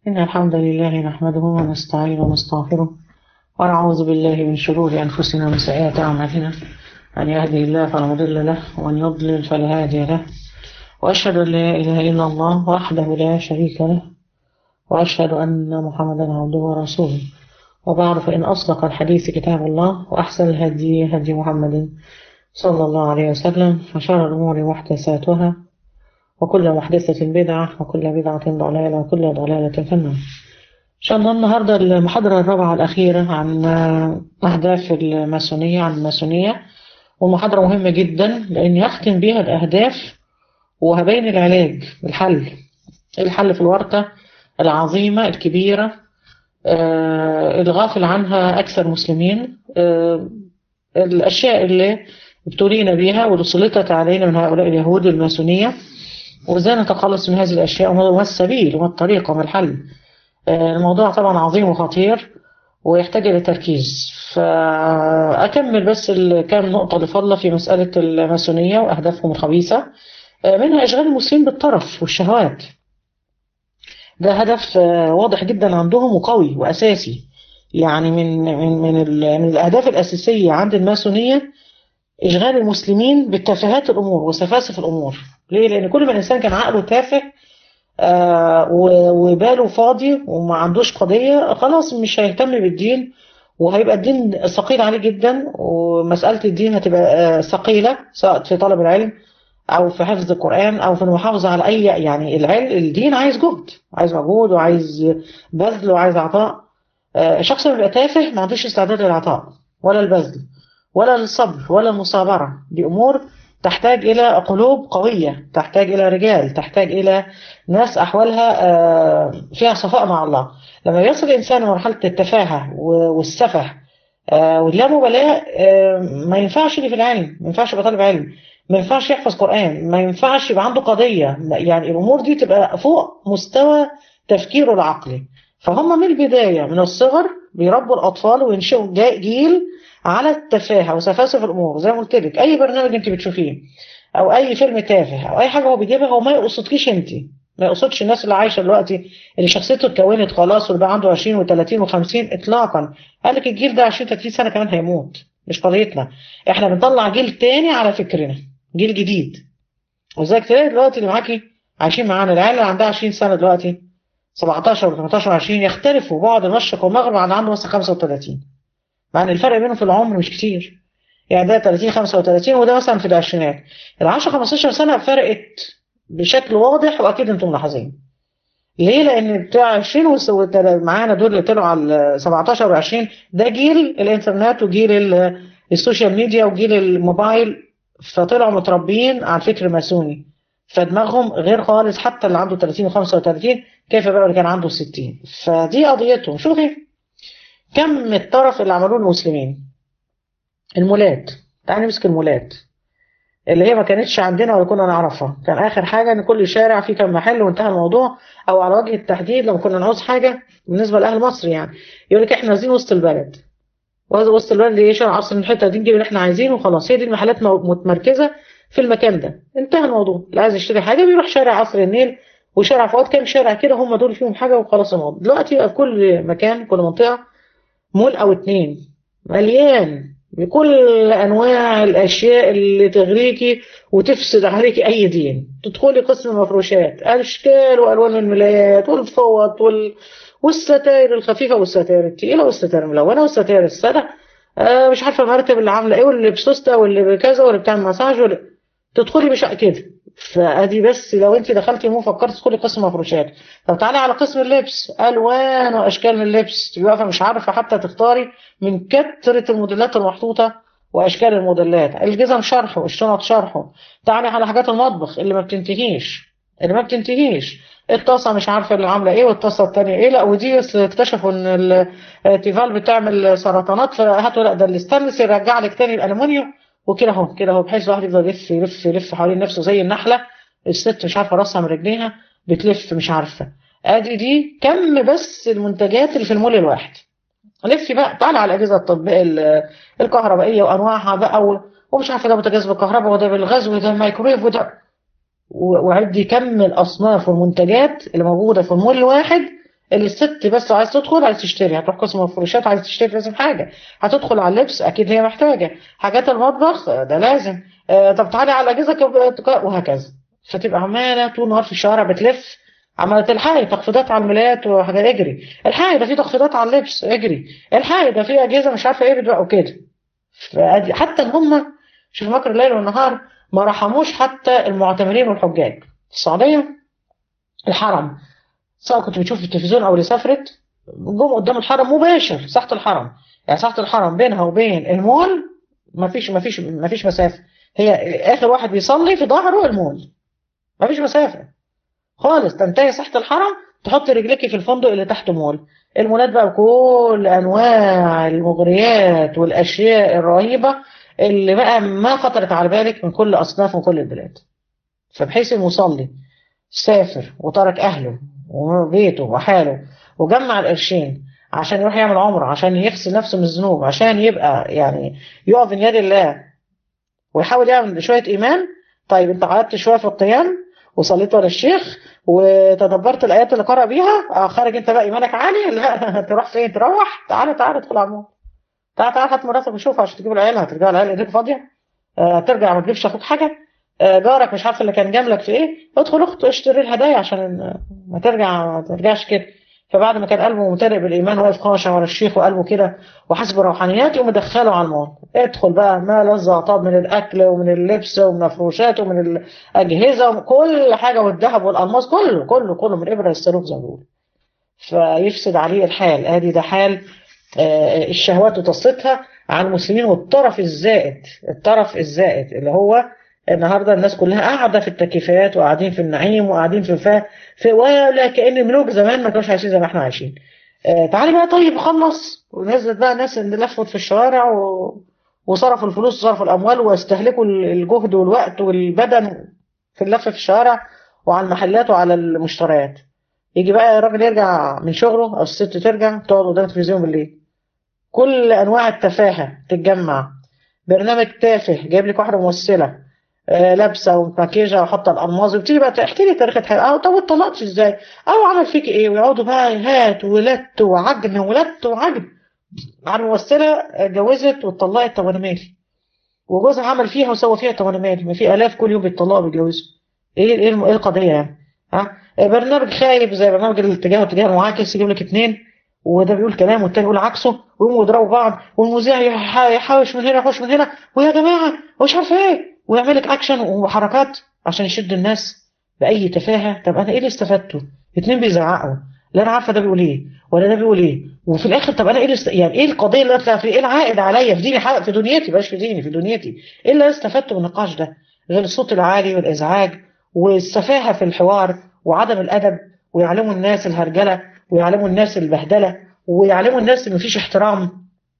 إن الحمد لله نحمده ونستعين ونستغفره ونعوذ بالله من شرور أنفسنا ومن سيئات أعمالنا من يهده الله فلا مضل له ومن يضلل فلا هادي له وأشهد أن لا إله إلا الله وحده لا شريك له وأشهد أن محمدا عبده ورسوله وبعد فإن أصدق الحديث كتاب الله وأحسن الهدي هدي محمد صلى الله عليه وسلم وشر الأمور محدثاتها وكل محدثة بدعة وكل بدعة ضلالة وكل ضلالة في النار إن شاء الله النهاردة المحاضرة الرابعة الأخيرة عن أهداف الماسونية عن الماسونية ومحاضرة مهمة جدا لأن يختم بها الأهداف وهبين العلاج الحل الحل في الورطة العظيمة الكبيرة آه الغافل عنها أكثر مسلمين آه الأشياء اللي ابتلينا بها واللي سلطت علينا من هؤلاء اليهود الماسونية وازاي نتخلص من هذه الأشياء وما السبيل وما الطريقة وما الحل آه الموضوع طبعا عظيم وخطير ويحتاج إلى تركيز فأكمل بس كام نقطة اللي فاضلة في مسألة الماسونية وأهدافهم الخبيثة منها إشغال المسلمين بالطرف والشهوات ده هدف واضح جدا عندهم وقوي وأساسي يعني من من من, من الأهداف الأساسية عند الماسونية إشغال المسلمين بالتافهات الأمور وسفاسف الأمور ليه؟ لأن كل ما الإنسان كان عقله تافه آه وباله فاضي وما عندوش قضية خلاص مش هيهتم بالدين وهيبقى الدين ثقيل عليه جدا ومسألة الدين هتبقى ثقيلة سواء في طلب العلم أو في حفظ القرآن أو في المحافظة على أي يعني العلم الدين عايز جهد عايز مجهود وعايز بذل وعايز عطاء آه شخص بيبقى تافه ما عندوش استعداد للعطاء ولا البذل ولا الصبر ولا المصابرة دي أمور تحتاج إلى قلوب قوية تحتاج إلى رجال تحتاج إلى ناس أحوالها فيها صفاء مع الله لما يصل الإنسان لمرحلة التفاهة والسفه واللامبالاة ما ينفعش اللي في العلم ما ينفعش يبقى طالب علم ما ينفعش يحفظ قرآن ما ينفعش يبقى عنده قضية يعني الأمور دي تبقى فوق مستوى تفكيره العقلي فهم من البداية من الصغر بيربوا الأطفال وينشئوا جيل على التفاهة وسفاسف الأمور زي ما قلت لك أي برنامج أنت بتشوفيه أو أي فيلم تافه أو أي حاجة هو بيجيبها هو ما يقصدكيش أنت ما يقصدش الناس اللي عايشة دلوقتي اللي شخصيته اتكونت خلاص واللي بقى عنده 20 و30 و50 إطلاقا قال لك الجيل ده 20 30 سنة كمان هيموت مش قضيتنا احنا بنطلع جيل تاني على فكرنا جيل جديد وزيك تلاقي دلوقتي اللي معاكي عايشين معانا العيال اللي عندها 20 سنة دلوقتي 17 و 18 و 20 يختلفوا بعد المشرق والمغرب عن عنده مثلا 35 مع ان الفرق بينهم في العمر مش كتير يعني ده 30 35 وده مثلا في العشرينات ال 10 15 سنه فرقت بشكل واضح واكيد انتم ملاحظين ليه لان بتاع 20 معانا دول اللي طلعوا على 17 و20 ده جيل الانترنت وجيل السوشيال ميديا وجيل الموبايل فطلعوا متربيين على الفكر ماسوني فدماغهم غير خالص حتى اللي عنده 30 و35 كيف بقى اللي كان عنده 60 فدي قضيتهم شوفي كم الطرف اللي عملوه المسلمين المولات تعالى نمسك المولات اللي هي ما كانتش عندنا ولا كنا نعرفها كان اخر حاجه ان كل شارع فيه كم محل وانتهى الموضوع او على وجه التحديد لما كنا نعوز حاجه بالنسبه لاهل مصر يعني يقول لك احنا عايزين وسط البلد وهذا وسط البلد اللي شارع عصر الحته دي نجيب اللي احنا عايزينه وخلاص هي دي المحلات متمركزه في المكان ده انتهى الموضوع اللي عايز يشتري حاجه بيروح شارع عصر النيل وشارع فؤاد كام شارع كده هم دول فيهم حاجه وخلاص الموضوع دلوقتي بقى كل مكان كل منطقه مول او اتنين مليان بكل انواع الاشياء اللي تغريكي وتفسد عليكي اي دين تدخلي قسم المفروشات اشكال والوان الملايات والفوط وال... والستاير الخفيفه والستاير التقيله والستاير الملونه والستاير الساده آه مش عارفه المرتب اللي عامله ايه واللي بسوسته واللي بكذا واللي بتعمل مساج واللي تدخلي مش كده فادي بس لو انت دخلتي مو فكرت تدخلي قسم مفروشات طب تعالي على قسم اللبس الوان واشكال من اللبس تبقى واقفه مش عارفه حتى تختاري من كثره الموديلات المحطوطه واشكال الموديلات الجزم شرحه الشنط شرحه تعالي على حاجات المطبخ اللي ما بتنتهيش اللي ما بتنتهيش الطاسه مش عارفه اللي عامله ايه والطاسه الثانيه ايه لا ودي اكتشفوا ان التيفال بتعمل سرطانات فهاتوا لا ده الاستانلس يرجع لك تاني الالومنيوم وكده اهو كده اهو بحيث الواحد يفضل يلف يلف يلف حوالين نفسه زي النحله الست مش عارفه راسها من رجليها بتلف مش عارفه ادي دي كم بس المنتجات اللي في المول الواحد لفي بقى تعالى على الاجهزه التطبيق الكهربائيه وانواعها بقى ومش عارفه ده بوتاجاز بالكهرباء وده بالغاز وده الميكرويف وده وعدي كم الاصناف والمنتجات اللي موجوده في المول الواحد الست بس عايز تدخل عايز تشتري هتروح قسم الفروشات عايز تشتري لازم حاجه هتدخل على اللبس اكيد هي محتاجه حاجات المطبخ آه، ده لازم آه، طب تعالي على الاجهزه كب- وهكذا فتبقى عماله طول النهار في الشوارع بتلف عماله تلحقي تخفيضات على الملايات وحاجات اجري الحقي ده في تخفيضات على اللبس اجري الحقي ده في اجهزه مش عارفه ايه بتبقى وكده فأدي- حتى ان هم شوف مكر الليل والنهار ما رحموش حتى المعتمرين والحجاج السعوديه الحرم سواء كنت بتشوف في التلفزيون او اللي سافرت جم قدام الحرم مباشر ساحه الحرم يعني ساحه الحرم بينها وبين المول ما فيش ما فيش ما فيش مسافه هي اخر واحد بيصلي في ظهره المول ما فيش مسافه خالص تنتهي ساحه الحرم تحط رجلك في الفندق اللي تحته مول المولات بقى بكل انواع المغريات والاشياء الرهيبه اللي بقى ما خطرت على بالك من كل اصناف وكل البلاد فبحيث المصلي سافر وترك اهله وبيته وحاله وجمع القرشين عشان يروح يعمل عمره عشان يغسل نفسه من الذنوب عشان يبقى يعني يقف من يد الله ويحاول يعمل شويه ايمان طيب انت قعدت شويه في القيام وصليت ورا الشيخ وتدبرت الايات اللي قرأ بيها اه خارج انت بقى ايمانك عالي لا تروح فين تروح تعالى تعالى ادخل على المول تعالى تعالى هات مراتك وشوف عشان تجيب العيال هترجع العيال ايديك فاضيه آه ترجع ما تجيبش اخوك حاجه آه جارك مش عارف اللي كان جاملك في ايه ادخل اخت اشتري الهدايا عشان ما ترجع ما ترجعش كده فبعد ما كان قلبه ممتلئ بالايمان واقف خاشع ورا الشيخ وقلبه كده وحسب روحانيات يقوم مدخله على المول ادخل بقى ما لذ طاب من الاكل ومن اللبس ومن المفروشات ومن الاجهزه وكل حاجه والذهب والالماس كله كله كله من ابره للصاروخ زي ما بيقولوا فيفسد عليه الحال ادي ده حال آه، الشهوات وتسليطها على المسلمين والطرف الزائد الطرف الزائد اللي هو النهارده الناس كلها قاعده في التكييفات وقاعدين في النعيم وقاعدين في الفا في ولا كأن الملوك زمان ما كانوش عايشين زي ما احنا عايشين آه تعالي بقى طيب خلص ونزلت بقى ناس اللي لفت في الشوارع و... وصرفوا الفلوس وصرفوا الاموال واستهلكوا الجهد والوقت والبدن في اللف في الشوارع وعلى المحلات وعلى المشتريات يجي بقى الراجل يرجع من شغله او الست ترجع تقعد قدام التلفزيون بالليل كل انواع التفاهه تتجمع برنامج تافه جايب لك واحده ممثله آه، لابسه ومكيجه وحاطه الالماظ وبتيجي بقى تحكي لي تاريخ حياتها اه طب اتطلقتش ازاي؟ او عمل فيك ايه؟ ويقعدوا بقى هات ولت وعجن ولت وعجن على الممثله اتجوزت واتطلقت طب انا مالي؟ وجوزها عمل فيها وسوى فيها طب انا مالي؟ ما في الاف كل يوم بيتطلقوا وبيتجوزوا ايه ايه الم- إيه القضيه يعني؟ ها؟ برنامج خايب زي برنامج الاتجاه والاتجاه المعاكس يجيب لك اتنين وده بيقول كلام والتاني يقول عكسه ويقوموا يضربوا بعض والمذيع يح- يحاوش من هنا يحوش من هنا ويا جماعه ومش عارف ايه ويعمل لك اكشن وحركات عشان يشد الناس باي تفاهه طب انا ايه اللي استفدته؟ اتنين بيزعقوا لا انا عارفه ده بيقول ايه ولا ده بيقول ايه وفي الاخر طب انا ايه اللي است... يعني ايه القضيه اللي اطلع فيه؟ ايه العائد عليا في ديني حق في دنيتي بلاش في ديني في دنيتي ايه اللي أنا استفدته من النقاش ده؟ غير الصوت العالي والازعاج والسفاهه في الحوار وعدم الادب ويعلموا الناس الهرجله ويعلموا الناس البهدله ويعلموا الناس ان مفيش احترام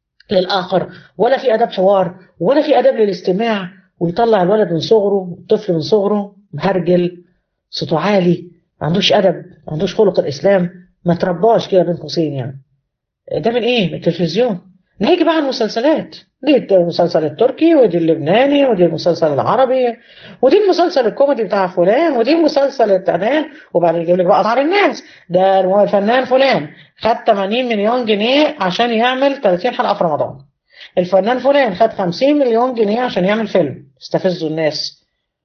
للاخر ولا في اداب حوار ولا في اداب للاستماع ويطلع الولد من صغره الطفل من صغره مهرجل صوته عالي ما عندوش ادب ما عندوش خلق الاسلام ما ترباش كده بين قوسين يعني ده من ايه؟ من التلفزيون نيجي بقى على المسلسلات دي المسلسل التركي ودي اللبناني ودي المسلسل العربي ودي المسلسل الكوميدي بتاع فلان ودي المسلسل التعبان وبعدين يجيب لك بقى اسعار الناس ده الفنان فلان خد 80 مليون جنيه عشان يعمل 30 حلقه في رمضان الفنان فلان خد 50 مليون جنيه عشان يعمل فيلم يستفزوا الناس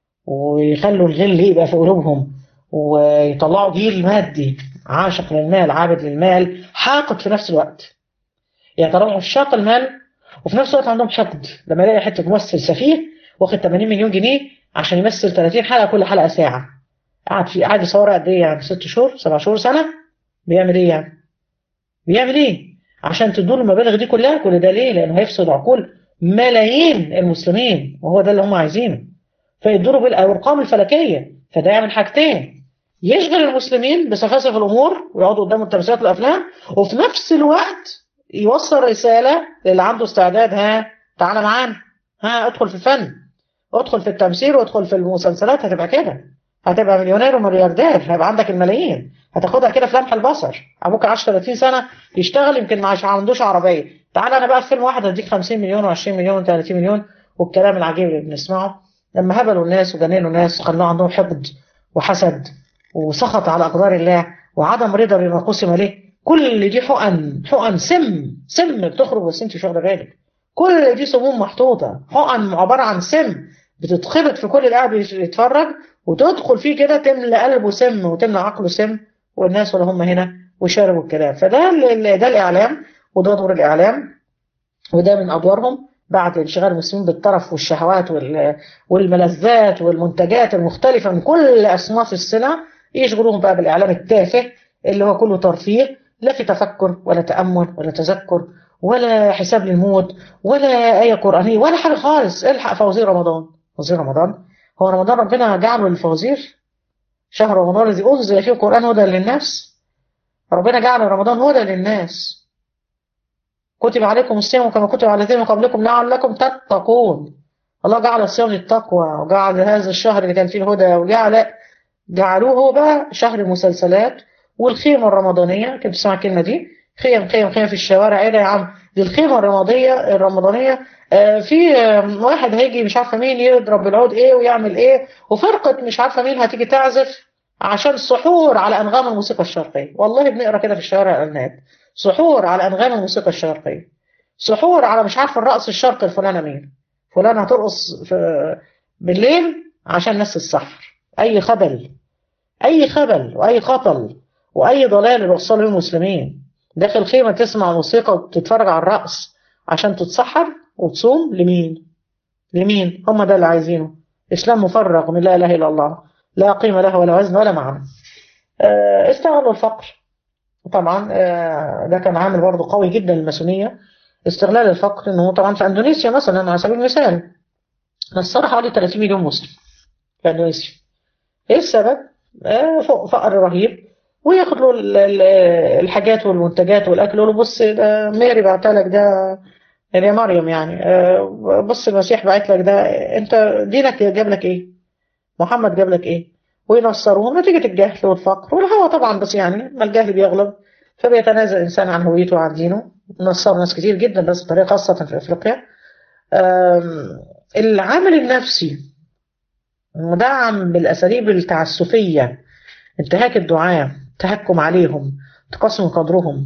ويخلوا الغل يبقى في قلوبهم ويطلعوا جيل مادي عاشق للمال عابد للمال حاقد في نفس الوقت يعني طالما عشاق المال وفي نفس الوقت عندهم حقد لما يلاقي حته ممثل سفيه واخد 80 مليون جنيه عشان يمثل 30 حلقه كل حلقه ساعه قعد في قعد يصور قد ايه يعني ست شهور سبع شهور سنه بيعمل ايه يعني؟ بيعمل ايه؟ عشان تدور المبالغ دي كلها كل ده ليه؟ لانه هيفسد عقول ملايين المسلمين وهو ده اللي هم عايزينه فيدوروا بالارقام الفلكيه فده يعمل حاجتين يشغل المسلمين بسفاسف الامور ويقعدوا قدام التمثيلات والافلام وفي نفس الوقت يوصل رساله للي عنده استعداد ها تعالى معانا ها ادخل في الفن ادخل في التمثيل وادخل في المسلسلات هتبقى كده هتبقى مليونير وملياردير هيبقى عندك الملايين هتاخدها كده في لمح البصر ابوك عاش 30 سنه يشتغل يمكن ما عندوش عربيه تعالى انا بقى في فيلم واحد اديك 50 مليون و20 مليون و30 مليون والكلام العجيب اللي بنسمعه لما هبلوا الناس وجننوا الناس وخلوه عندهم حقد وحسد وسخط على اقدار الله وعدم رضا بما قسم له كل دي حقن حقن سم سم بتخرج بس انت مش واخده بالك كل دي سموم محطوطه حقن عباره عن سم بتتخبط في كل اللي قاعد يتفرج وتدخل فيه كده تملى قلبه سم وتملى عقله سم والناس ولا هم هنا وشربوا الكلام فده ده الاعلام وده دور الاعلام وده من ادوارهم بعد انشغال المسلمين بالطرف والشهوات والملذات والمنتجات المختلفه من كل اصناف السلع يشغلوهم بقى بالاعلام التافه اللي هو كله ترفيه لا في تفكر ولا تامل ولا تذكر ولا حساب للموت ولا ايه قرانيه ولا حاجه خالص الحق فوازير رمضان فوازير رمضان هو رمضان ربنا جعله للفوازير شهر رمضان الذي انزل فيه القران هدى للناس ربنا جعل رمضان هدى للناس كتب عليكم الصيام كما كتب على الذين من قبلكم لعلكم تتقون الله جعل الصيام للتقوى وجعل هذا الشهر اللي كان فيه الهدى وجعل جعلوه هو بقى شهر المسلسلات والخيمة الرمضانية كنت بتسمع الكلمة دي خيم خيم خيم في الشوارع ايه ده يا عم دي الخيمة الرمضانية الرمضانية آه في آه واحد هيجي مش عارفة مين يضرب بالعود ايه ويعمل ايه وفرقة مش عارفة مين هتيجي تعزف عشان سحور على انغام الموسيقى الشرقية والله بنقرا كده في الشوارع اعلانات سحور على انغام الموسيقى الشرقية سحور على مش عارفة الرقص الشرقي الفلانة مين فلانة هترقص في بالليل عشان الناس تتسحر اي خبل اي خبل واي خطل واي ضلال يوصله للمسلمين داخل خيمة تسمع موسيقى وتتفرج على الرقص عشان تتسحر وتصوم لمين لمين هم ده اللي عايزينه إسلام مفرغ من لا إله إلا الله لا قيمة له ولا وزن ولا معنى آه استغلوا الفقر طبعا آه ده كان عامل برضه قوي جدا للماسونية استغلال الفقر انه طبعا في اندونيسيا مثلا على سبيل المثال نصر حوالي 30 مليون مسلم في اندونيسيا ايه السبب؟ آه فقر رهيب وياخد له الحاجات والمنتجات والاكل يقول له بص ده ماري بعتها لك ده يعني يا مريم يعني بص المسيح بعت لك ده انت دينك جاب لك ايه؟ محمد جاب لك ايه؟ وينصروه نتيجة الجهل والفقر والهوى طبعا بس يعني ما الجهل بيغلب فبيتنازل الانسان عن هويته وعن دينه نصروا ناس كتير جدا بس بطريقه خاصة في افريقيا العامل النفسي مدعم بالاساليب التعسفيه انتهاك الدعاة التهكم عليهم تقسم قدرهم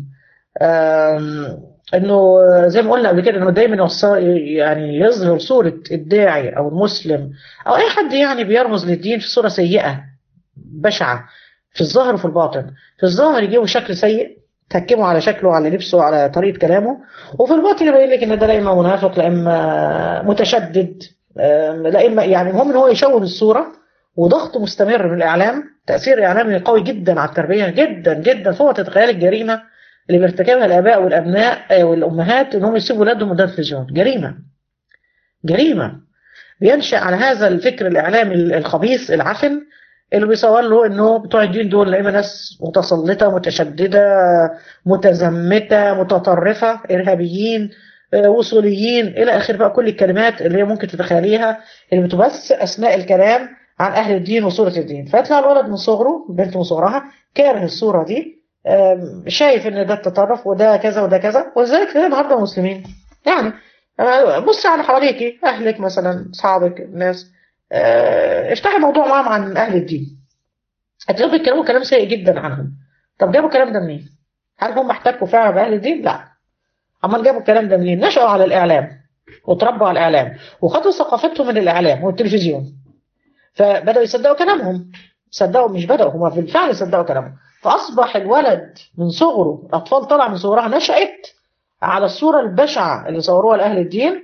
انه زي ما قلنا قبل كده انه دايما يوصل يعني يظهر صوره الداعي او المسلم او اي حد يعني بيرمز للدين في صوره سيئه بشعه في الظاهر وفي الباطن في الظاهر يجيبوا شكل سيء تهكموا على شكله على لبسه على طريقه كلامه وفي الباطن يبين لك ان ده لا اما منافق لا اما متشدد لا اما يعني المهم ان هو يشوه الصوره وضغط مستمر من الاعلام تاثير اعلامي قوي جدا على التربيه جدا جدا فوق تتخيل الجريمه اللي بيرتكبها الاباء والابناء والامهات انهم يسيبوا اولادهم قدام التلفزيون جريمه جريمه بينشا على هذا الفكر الاعلامي الخبيث العفن اللي بيصور له انه بتوع الدين دول لا اما ناس متسلطه متشدده متزمته متطرفه ارهابيين وصوليين الى اخر بقى كل الكلمات اللي هي ممكن تتخيليها اللي بتبث اثناء الكلام عن اهل الدين وصوره الدين فيطلع الولد من صغره بنت من صغرها كاره الصوره دي شايف ان ده التطرف وده كذا وده كذا ولذلك تلاقي النهارده مسلمين يعني بص على حواليك اهلك مثلا اصحابك الناس افتحي موضوع معاهم عن اهل الدين هتلاقيهم بيتكلموا كلام سيء جدا عنهم طب جابوا الكلام ده منين؟ هل هم احتكوا فعلا باهل الدين؟ لا امال جابوا الكلام ده منين؟ نشأوا على الاعلام وتربوا على الاعلام وخدوا ثقافتهم من الاعلام والتلفزيون فبداوا يصدقوا كلامهم صدقوا مش بدأوا هم بالفعل صدقوا كلامهم فأصبح الولد من صغره الأطفال طلع من صغرها نشأت على الصورة البشعة اللي صوروها لأهل الدين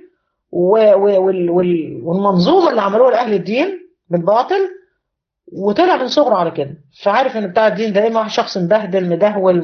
والمنظومة اللي عملوها لأهل الدين بالباطل وطلع من صغره على كده فعارف ان بتاع الدين ده اما شخص مبهدل مدهول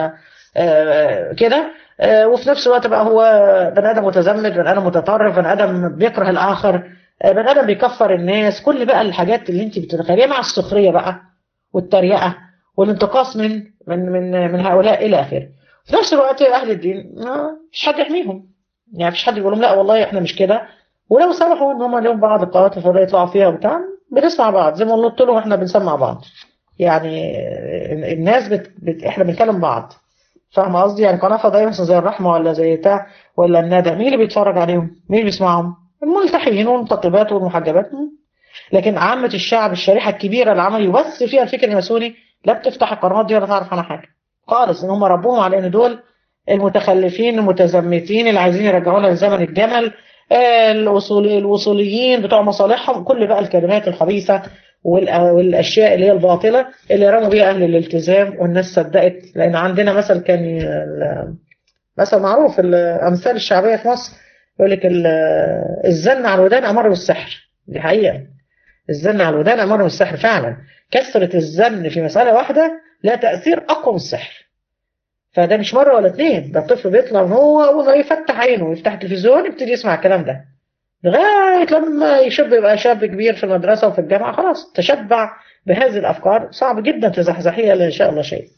كده وفي نفس الوقت بقى هو بني ادم متزمت بني ادم متطرف بني ادم بيكره الاخر بني ادم بيكفر الناس كل بقى الحاجات اللي انت بتتخيليها مع السخريه بقى والتريقه والانتقاص من من من من هؤلاء الى اخره في نفس الوقت اهل الدين مش حد يحميهم يعني مفيش حد يقول لهم لا والله احنا مش كده ولو سمحوا ان هم لهم بعض القنوات الفضائيه يطلعوا فيها وبتاع بنسمع بعض زي ما قلت لهم احنا بنسمع بعض يعني الناس بت... بت... احنا بنكلم بعض فاهمه قصدي يعني قناه فضائيه مثلا زي الرحمه ولا زي بتاع ولا الندى مين اللي بيتفرج عليهم؟ مين اللي بيسمعهم؟ الملتحيين والمنتقبات والمحجبات لكن عامة الشعب الشريحة الكبيرة اللي عمل يبث فيها الفكر الماسوني لا بتفتح القنوات دي ولا تعرف عنها حاجه خالص ان هم ربوهم على ان دول المتخلفين المتزمتين اللي عايزين يرجعونا لزمن الجمل آه، الوصولي الوصوليين بتوع مصالحهم كل بقى الكلمات الخبيثه والأ- والاشياء اللي هي الباطله اللي رموا بيها اهل الالتزام والناس صدقت لان عندنا مثل كان ي- ال- مثل معروف الامثال الشعبيه في مصر يقول لك ال- الزن على الودان امر بالسحر دي حقيقه الزن على الودان امر بالسحر فعلا كثره الزن في مساله واحده لها تاثير اقوى من السحر فده مش مره ولا اتنين ده الطفل بيطلع من هو وهو يفتح عينه ويفتح التلفزيون يبتدي يسمع الكلام ده لغايه لما يشب يبقى شاب كبير في المدرسه وفي الجامعه خلاص تشبع بهذه الافكار صعب جدا تزحزحيها الا ان شاء الله شيء.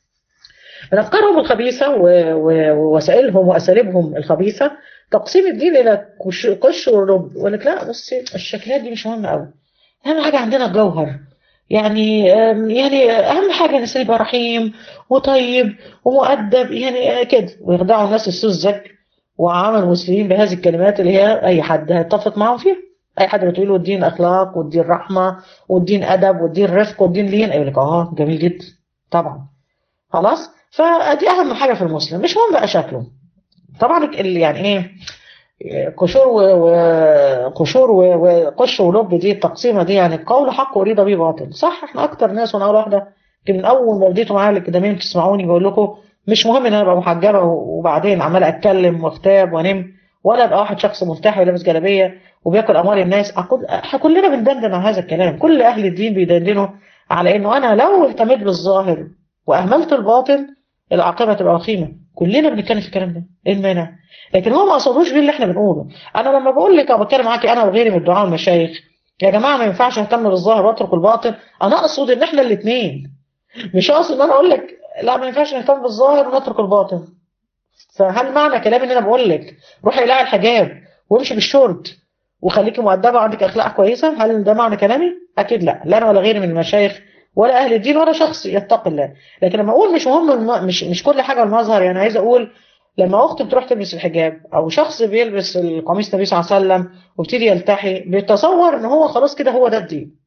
من افكارهم الخبيثه و- و- ووسائلهم واساليبهم الخبيثه تقسيم الدين الى كش- قش ورب يقول لك لا بصي الشكلات دي مش مهمه قوي. اهم حاجه عندنا الجوهر. يعني آم، يعني اهم حاجه الانسان يبقى رحيم وطيب ومؤدب يعني كده ويخدعوا الناس السذج وعامل المسلمين بهذه الكلمات اللي هي اي حد هيتفق معاهم فيها اي حد بتقول له الدين اخلاق والدين رحمه والدين ادب والدين رفق والدين لين يقول لك اه جميل جدا طبعا خلاص فدي اهم حاجه في المسلم مش مهم بقى شكله طبعا ال- يعني ايه قشور و- وقشور و- وقش ولب دي التقسيمه دي يعني القول حق ورضا به باطل صح احنا اكتر ناس وانا اول واحده يمكن من اول ما بديتوا معايا الاكاديميه تسمعوني بقول لكم مش مهم ان انا ابقى محجبه وبعدين عمال اتكلم واغتاب وانم ولا ابقى واحد شخص ملتحي ولابس جلابيه وبياكل اموال الناس أقول احنا كلنا بندندن على هذا الكلام كل اهل الدين بيدندنوا على انه انا لو اهتميت بالظاهر واهملت الباطن العاقبه تبقى وخيمه كلنا بنتكلم في الكلام ده ايه المانع لكن هو ما قصدوش بيه اللي احنا بنقوله انا لما بقول لك او بتكلم معاكي انا وغيري من الدعاء والمشايخ يا جماعه ما ينفعش اهتم بالظاهر واترك الباطن انا اقصد ان احنا الاثنين مش اقصد ان انا اقول لك لا ما ينفعش نهتم بالظاهر ونترك الباطن فهل معنى كلامي ان انا بقول لك روحي اقلعي الحجاب وامشي بالشورت وخليكي مؤدبه وعندك اخلاق كويسه هل ده معنى كلامي اكيد لا لا انا ولا غيري من المشايخ ولا اهل الدين ولا شخص يتقي الله لكن لما اقول مش مهم الم... مش مش كل حاجه المظهر يعني عايز اقول لما اخت بتروح تلبس الحجاب او شخص بيلبس القميص النبي صلى الله عليه وسلم وابتدي يلتحي بيتصور ان هو خلاص كده هو ده الدين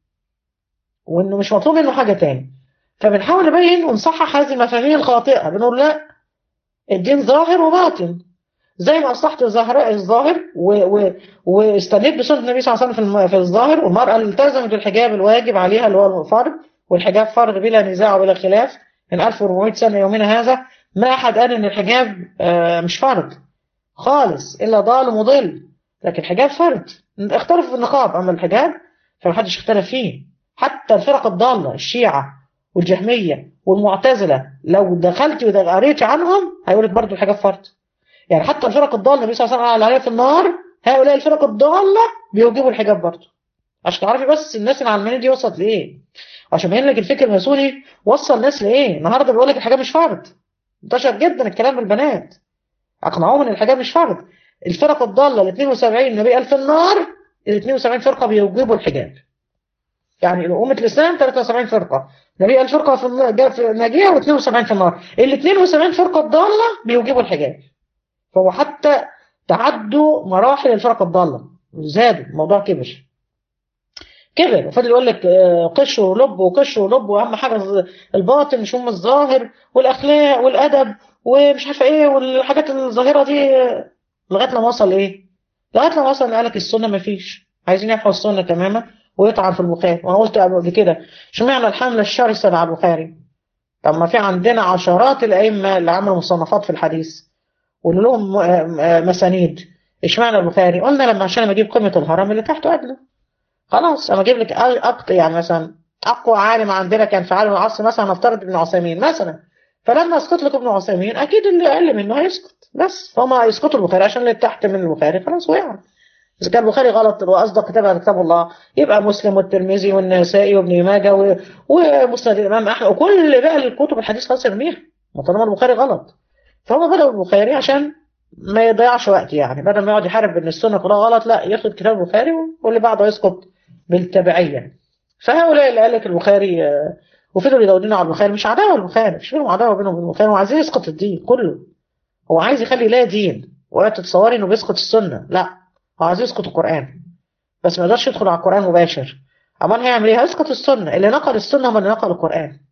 وانه مش مطلوب منه حاجه تاني فبنحاول نبين ونصحح هذه المفاهيم الخاطئه بنقول لا الدين ظاهر وباطن زي ما اصلحت الظاهر الظاهر و... و... واستنيت بسنه النبي صلى الله عليه وسلم في, الم... في الظاهر والمراه اللي التزمت بالحجاب الواجب عليها اللي هو الفرض والحجاب فرض بلا نزاع وبلا خلاف من 1400 سنه يومنا هذا ما احد قال ان الحجاب آه مش فرض خالص الا ضال ومضل لكن الحجاب فرض اختلف في النقاب اما الحجاب فمحدش اختلف فيه حتى الفرق الضاله الشيعه والجهميه والمعتزله لو دخلتي وقريتي عنهم هيقول لك برضه الحجاب فرض يعني حتى الفرق الضاله النبي صلى الله عليه وسلم قال عليها في النار هؤلاء الفرق الضاله بيوجبوا الحجاب برضه عشان تعرفي بس الناس العلمانيه دي وصلت لايه عشان يبين لك الفكر الماسوني وصل الناس لايه النهارده بيقول لك الحجاب مش فرض انتشر جدا الكلام بالبنات اقنعوهم ان الحجاب مش فرض الفرق الضاله ال 72 النبي قال في النار ال 72 فرقه بيوجبوا الحجاب يعني أمة الإسلام 73 فرقة النبي قال فرقة في النار جاء في ناجية و72 في النار ال 72 فرقة الضالة بيوجبوا الحجاب فهو حتى تعدوا مراحل الفرق الضالة زادوا الموضوع كبر كبر وفضل يقول لك قش ولب وقش ولب واهم حاجه الباطن مش هم الظاهر والاخلاق والادب ومش عارفه ايه والحاجات الظاهره دي لغايه لما وصل ايه؟ لغايه لما وصل قال لك السنه ما فيش عايزين يحفظ السنه تماما ويطعن في البخاري وانا قلت قبل كده اشمعنى الحمله الشرسه على البخاري؟ طب ما في عندنا عشرات الائمه اللي عملوا مصنفات في الحديث واللي لهم مسانيد اشمعنى البخاري؟ قلنا لما عشان لما اجيب قيمه الهرم اللي تحته ادنى خلاص اما اجيب لك أقط يعني مثلا اقوى عالم عندنا كان في عالم العصر مثلا نفترض ابن عثيمين مثلا فلما اسقط لك ابن عثيمين اكيد اللي اقل منه هيسقط بس فهم يسقطوا البخاري عشان اللي تحت من البخاري خلاص وقع اذا كان البخاري غلط واصدق كتاب على كتاب الله يبقى مسلم والترمذي والنسائي وابن ماجه و... ومسند الامام احمد وكل بقى الكتب الحديث خلاص ارميها طالما البخاري غلط فهم بدأوا البخاري عشان ما يضيعش وقت يعني بدل ما يقعد يحارب ان السنه كلها غلط لا ياخد كتاب البخاري واللي بعده يسقط بالتبعيه فهؤلاء اللي قال لك البخاري وفضلوا يدورون على البخاري مش عداوه البخاري مش فيهم عداوه بينهم وبين البخاري هو عايز يسقط الدين كله هو عايز يخلي لا دين ولا تتصوري انه بيسقط السنه لا هو عايز يسقط القران بس ما يقدرش يدخل على القران مباشر امال هيعمل ايه هيسقط السنه اللي نقل السنه هم اللي نقل القران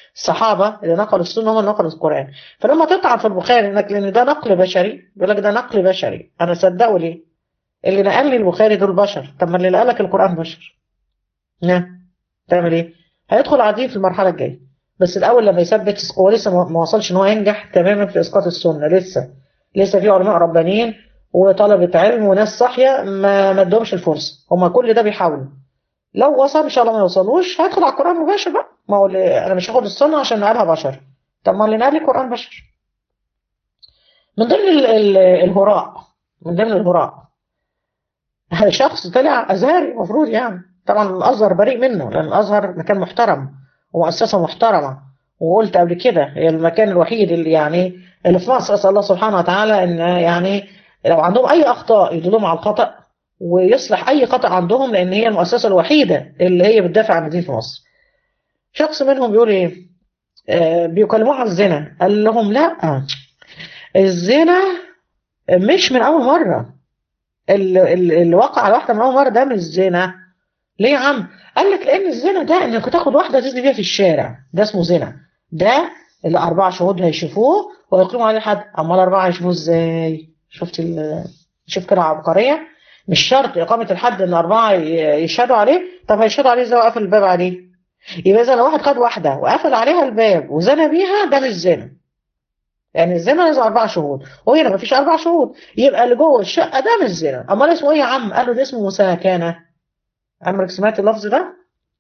الصحابه اللي نقلوا السنه هم اللي نقلوا القران فلما تطعن في البخاري انك لان ده نقل بشري بيقول لك ده نقل بشري انا صدقه ليه؟ اللي نقل لي البخاري دول بشر طب ما اللي نقل لك القران بشر نعم تعمل ايه؟ هيدخل عادي في المرحله الجايه بس الاول لما يثبت هو لسه ما وصلش ان هو ينجح تماما في اسقاط السنه لسه لسه في علماء ربانيين وطلبه علم وناس صاحيه ما ما ادهمش الفرصه هم كل ده بيحاولوا لو وصل ان شاء الله ما يوصلوش هيدخل على القران مباشر بقى ما هو اللي انا مش هاخد السنه عشان نقلها بشر طب ما اللي نقل القران بشر من ضمن ال ال الهراء من ضمن الهراء شخص طلع ازهري المفروض يعني طبعا الازهر بريء منه لان الازهر مكان محترم ومؤسسه محترمه وقلت قبل كده هي المكان الوحيد اللي يعني اللي في مصر اسال الله سبحانه وتعالى ان يعني لو عندهم اي اخطاء يدلهم على الخطا ويصلح اي خطا عندهم لان هي المؤسسه الوحيده اللي هي بتدافع عن الدين في مصر. شخص منهم بيقول ايه؟ آه بيكلموه على الزنا قال لهم لا الزنا مش من اول مره اللي, اللي وقع على واحده من اول مره ده مش زنا ليه يا عم؟ قال لك لان الزنا ده انك تاخد واحده تزني بيها في الشارع ده اسمه زنا ده اللي اربعه شهود هيشوفوه ويقيموا عليه حد امال اربعه هيشوفوه ازاي؟ شفت ال... شوف كده عبقريه مش شرط اقامه الحد ان اربعه يشهدوا عليه طب هيشهدوا عليه ازاي وقفل الباب عليه؟ يبقى اذا لو واحد خد واحده وقفل عليها الباب وزنى بيها ده مش زنا يعني الزنا لازم اربع شهود وهنا مفيش اربع شهود يبقى اللي جوه الشقه ده مش زنا امال اسمه ايه يا عم؟ قالوا ده اسمه مساكنه عمرك سمعت اللفظ ده؟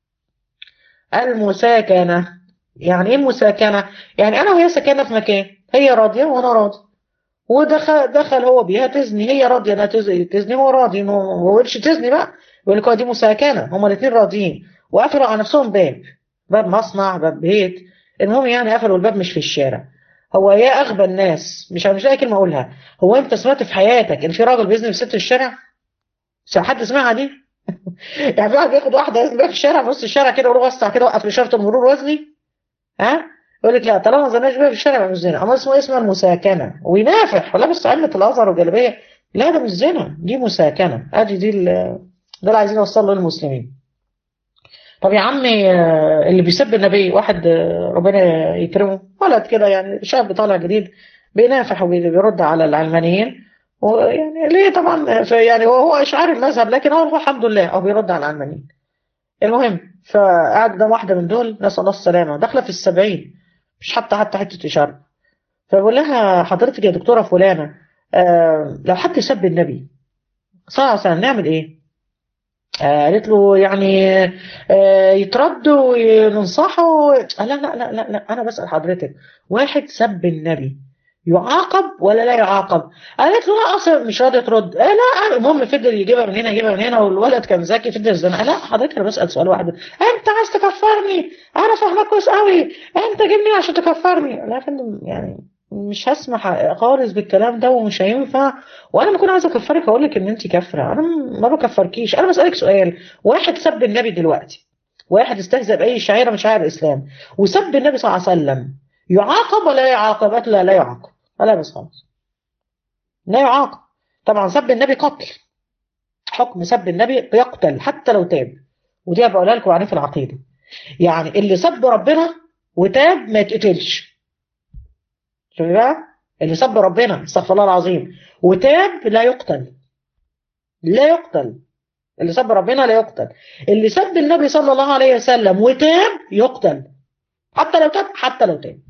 المساكنة يعني ايه المساكنة؟ يعني انا وهي ساكنة في مكان هي راضية وانا راضي ودخل دخل هو بيها تزني هي راضية انها تزني هو راضي ما هوش تزني بقى يقول لك دي مساكنة هما الاثنين راضيين وقفلوا على نفسهم باب باب مصنع باب بيت المهم يعني قفلوا الباب مش في الشارع هو يا اغبى الناس مش مش لاقي كلمه اقولها هو انت سمعت في حياتك ان في راجل بيزني في ست الشارع؟ حد سمعها دي؟ يعني في واحد بياخد واحده يزني في الشارع في نص الشارع كده ويروح وسع كده وقف لشرط المرور وزني ها يقول لك لا طالما ما زناش بيها في الشارع مش زنا اما اسمه اسمها المساكنه وينافح ولابس علمه الازهر والجلابيه لا ده مش زنا دي مساكنه ادي دي ده اللي عايزين نوصله للمسلمين طب يا عمي اللي بيسب النبي واحد ربنا يكرمه ولد كده يعني شاب طالع جديد بينافح وبيرد على العلمانيين ويعني ليه طبعا يعني هو اشعار المذهب لكن هو الحمد لله هو بيرد على العلمانيين المهم فقعد قدام واحده من دول نسال الله السلامه داخله في السبعين مش حتى حتى حته اشاره فبقول لها حضرتك يا دكتوره فلانه آه لو حد سب النبي صلى الله عليه وسلم نعمل ايه؟ آه قالت له يعني آه يترد وننصحه لا لا لا لا لا انا بسال حضرتك واحد سب النبي يعاقب ولا لا يعاقب؟ قالت له لا اصلا مش راضيه ترد آه لا المهم فضل يجيبها من هنا يجيبها من هنا والولد كان ذكي فضل يزنق لا حضرتك انا بسال سؤال واحد انت عايز تكفرني انا فاهمك كويس قوي انت جبني عشان تكفرني لا يا فندم يعني مش هسمح خالص بالكلام ده ومش هينفع وانا ما كنت عايزه اكفرك اقول لك ان انت كافره انا ما بكفركيش انا بسالك سؤال واحد سب النبي دلوقتي واحد استهزأ باي شعيره من شعائر الاسلام وسب النبي صلى الله عليه وسلم يعاقب ولا لا يعاقب؟ قالت لا لا يعاقب لا بس خالص لا يعاقب طبعا سب النبي قتل حكم سب النبي يقتل حتى لو تاب ودي بقولها لكم عن في العقيده يعني اللي سب ربنا وتاب ما يتقتلش شوفي بقى اللي سب ربنا استغفر الله العظيم وتاب لا يقتل لا يقتل اللي سب ربنا لا يقتل اللي سب النبي صلى الله عليه وسلم وتاب يقتل حتى لو تاب حتى لو تاب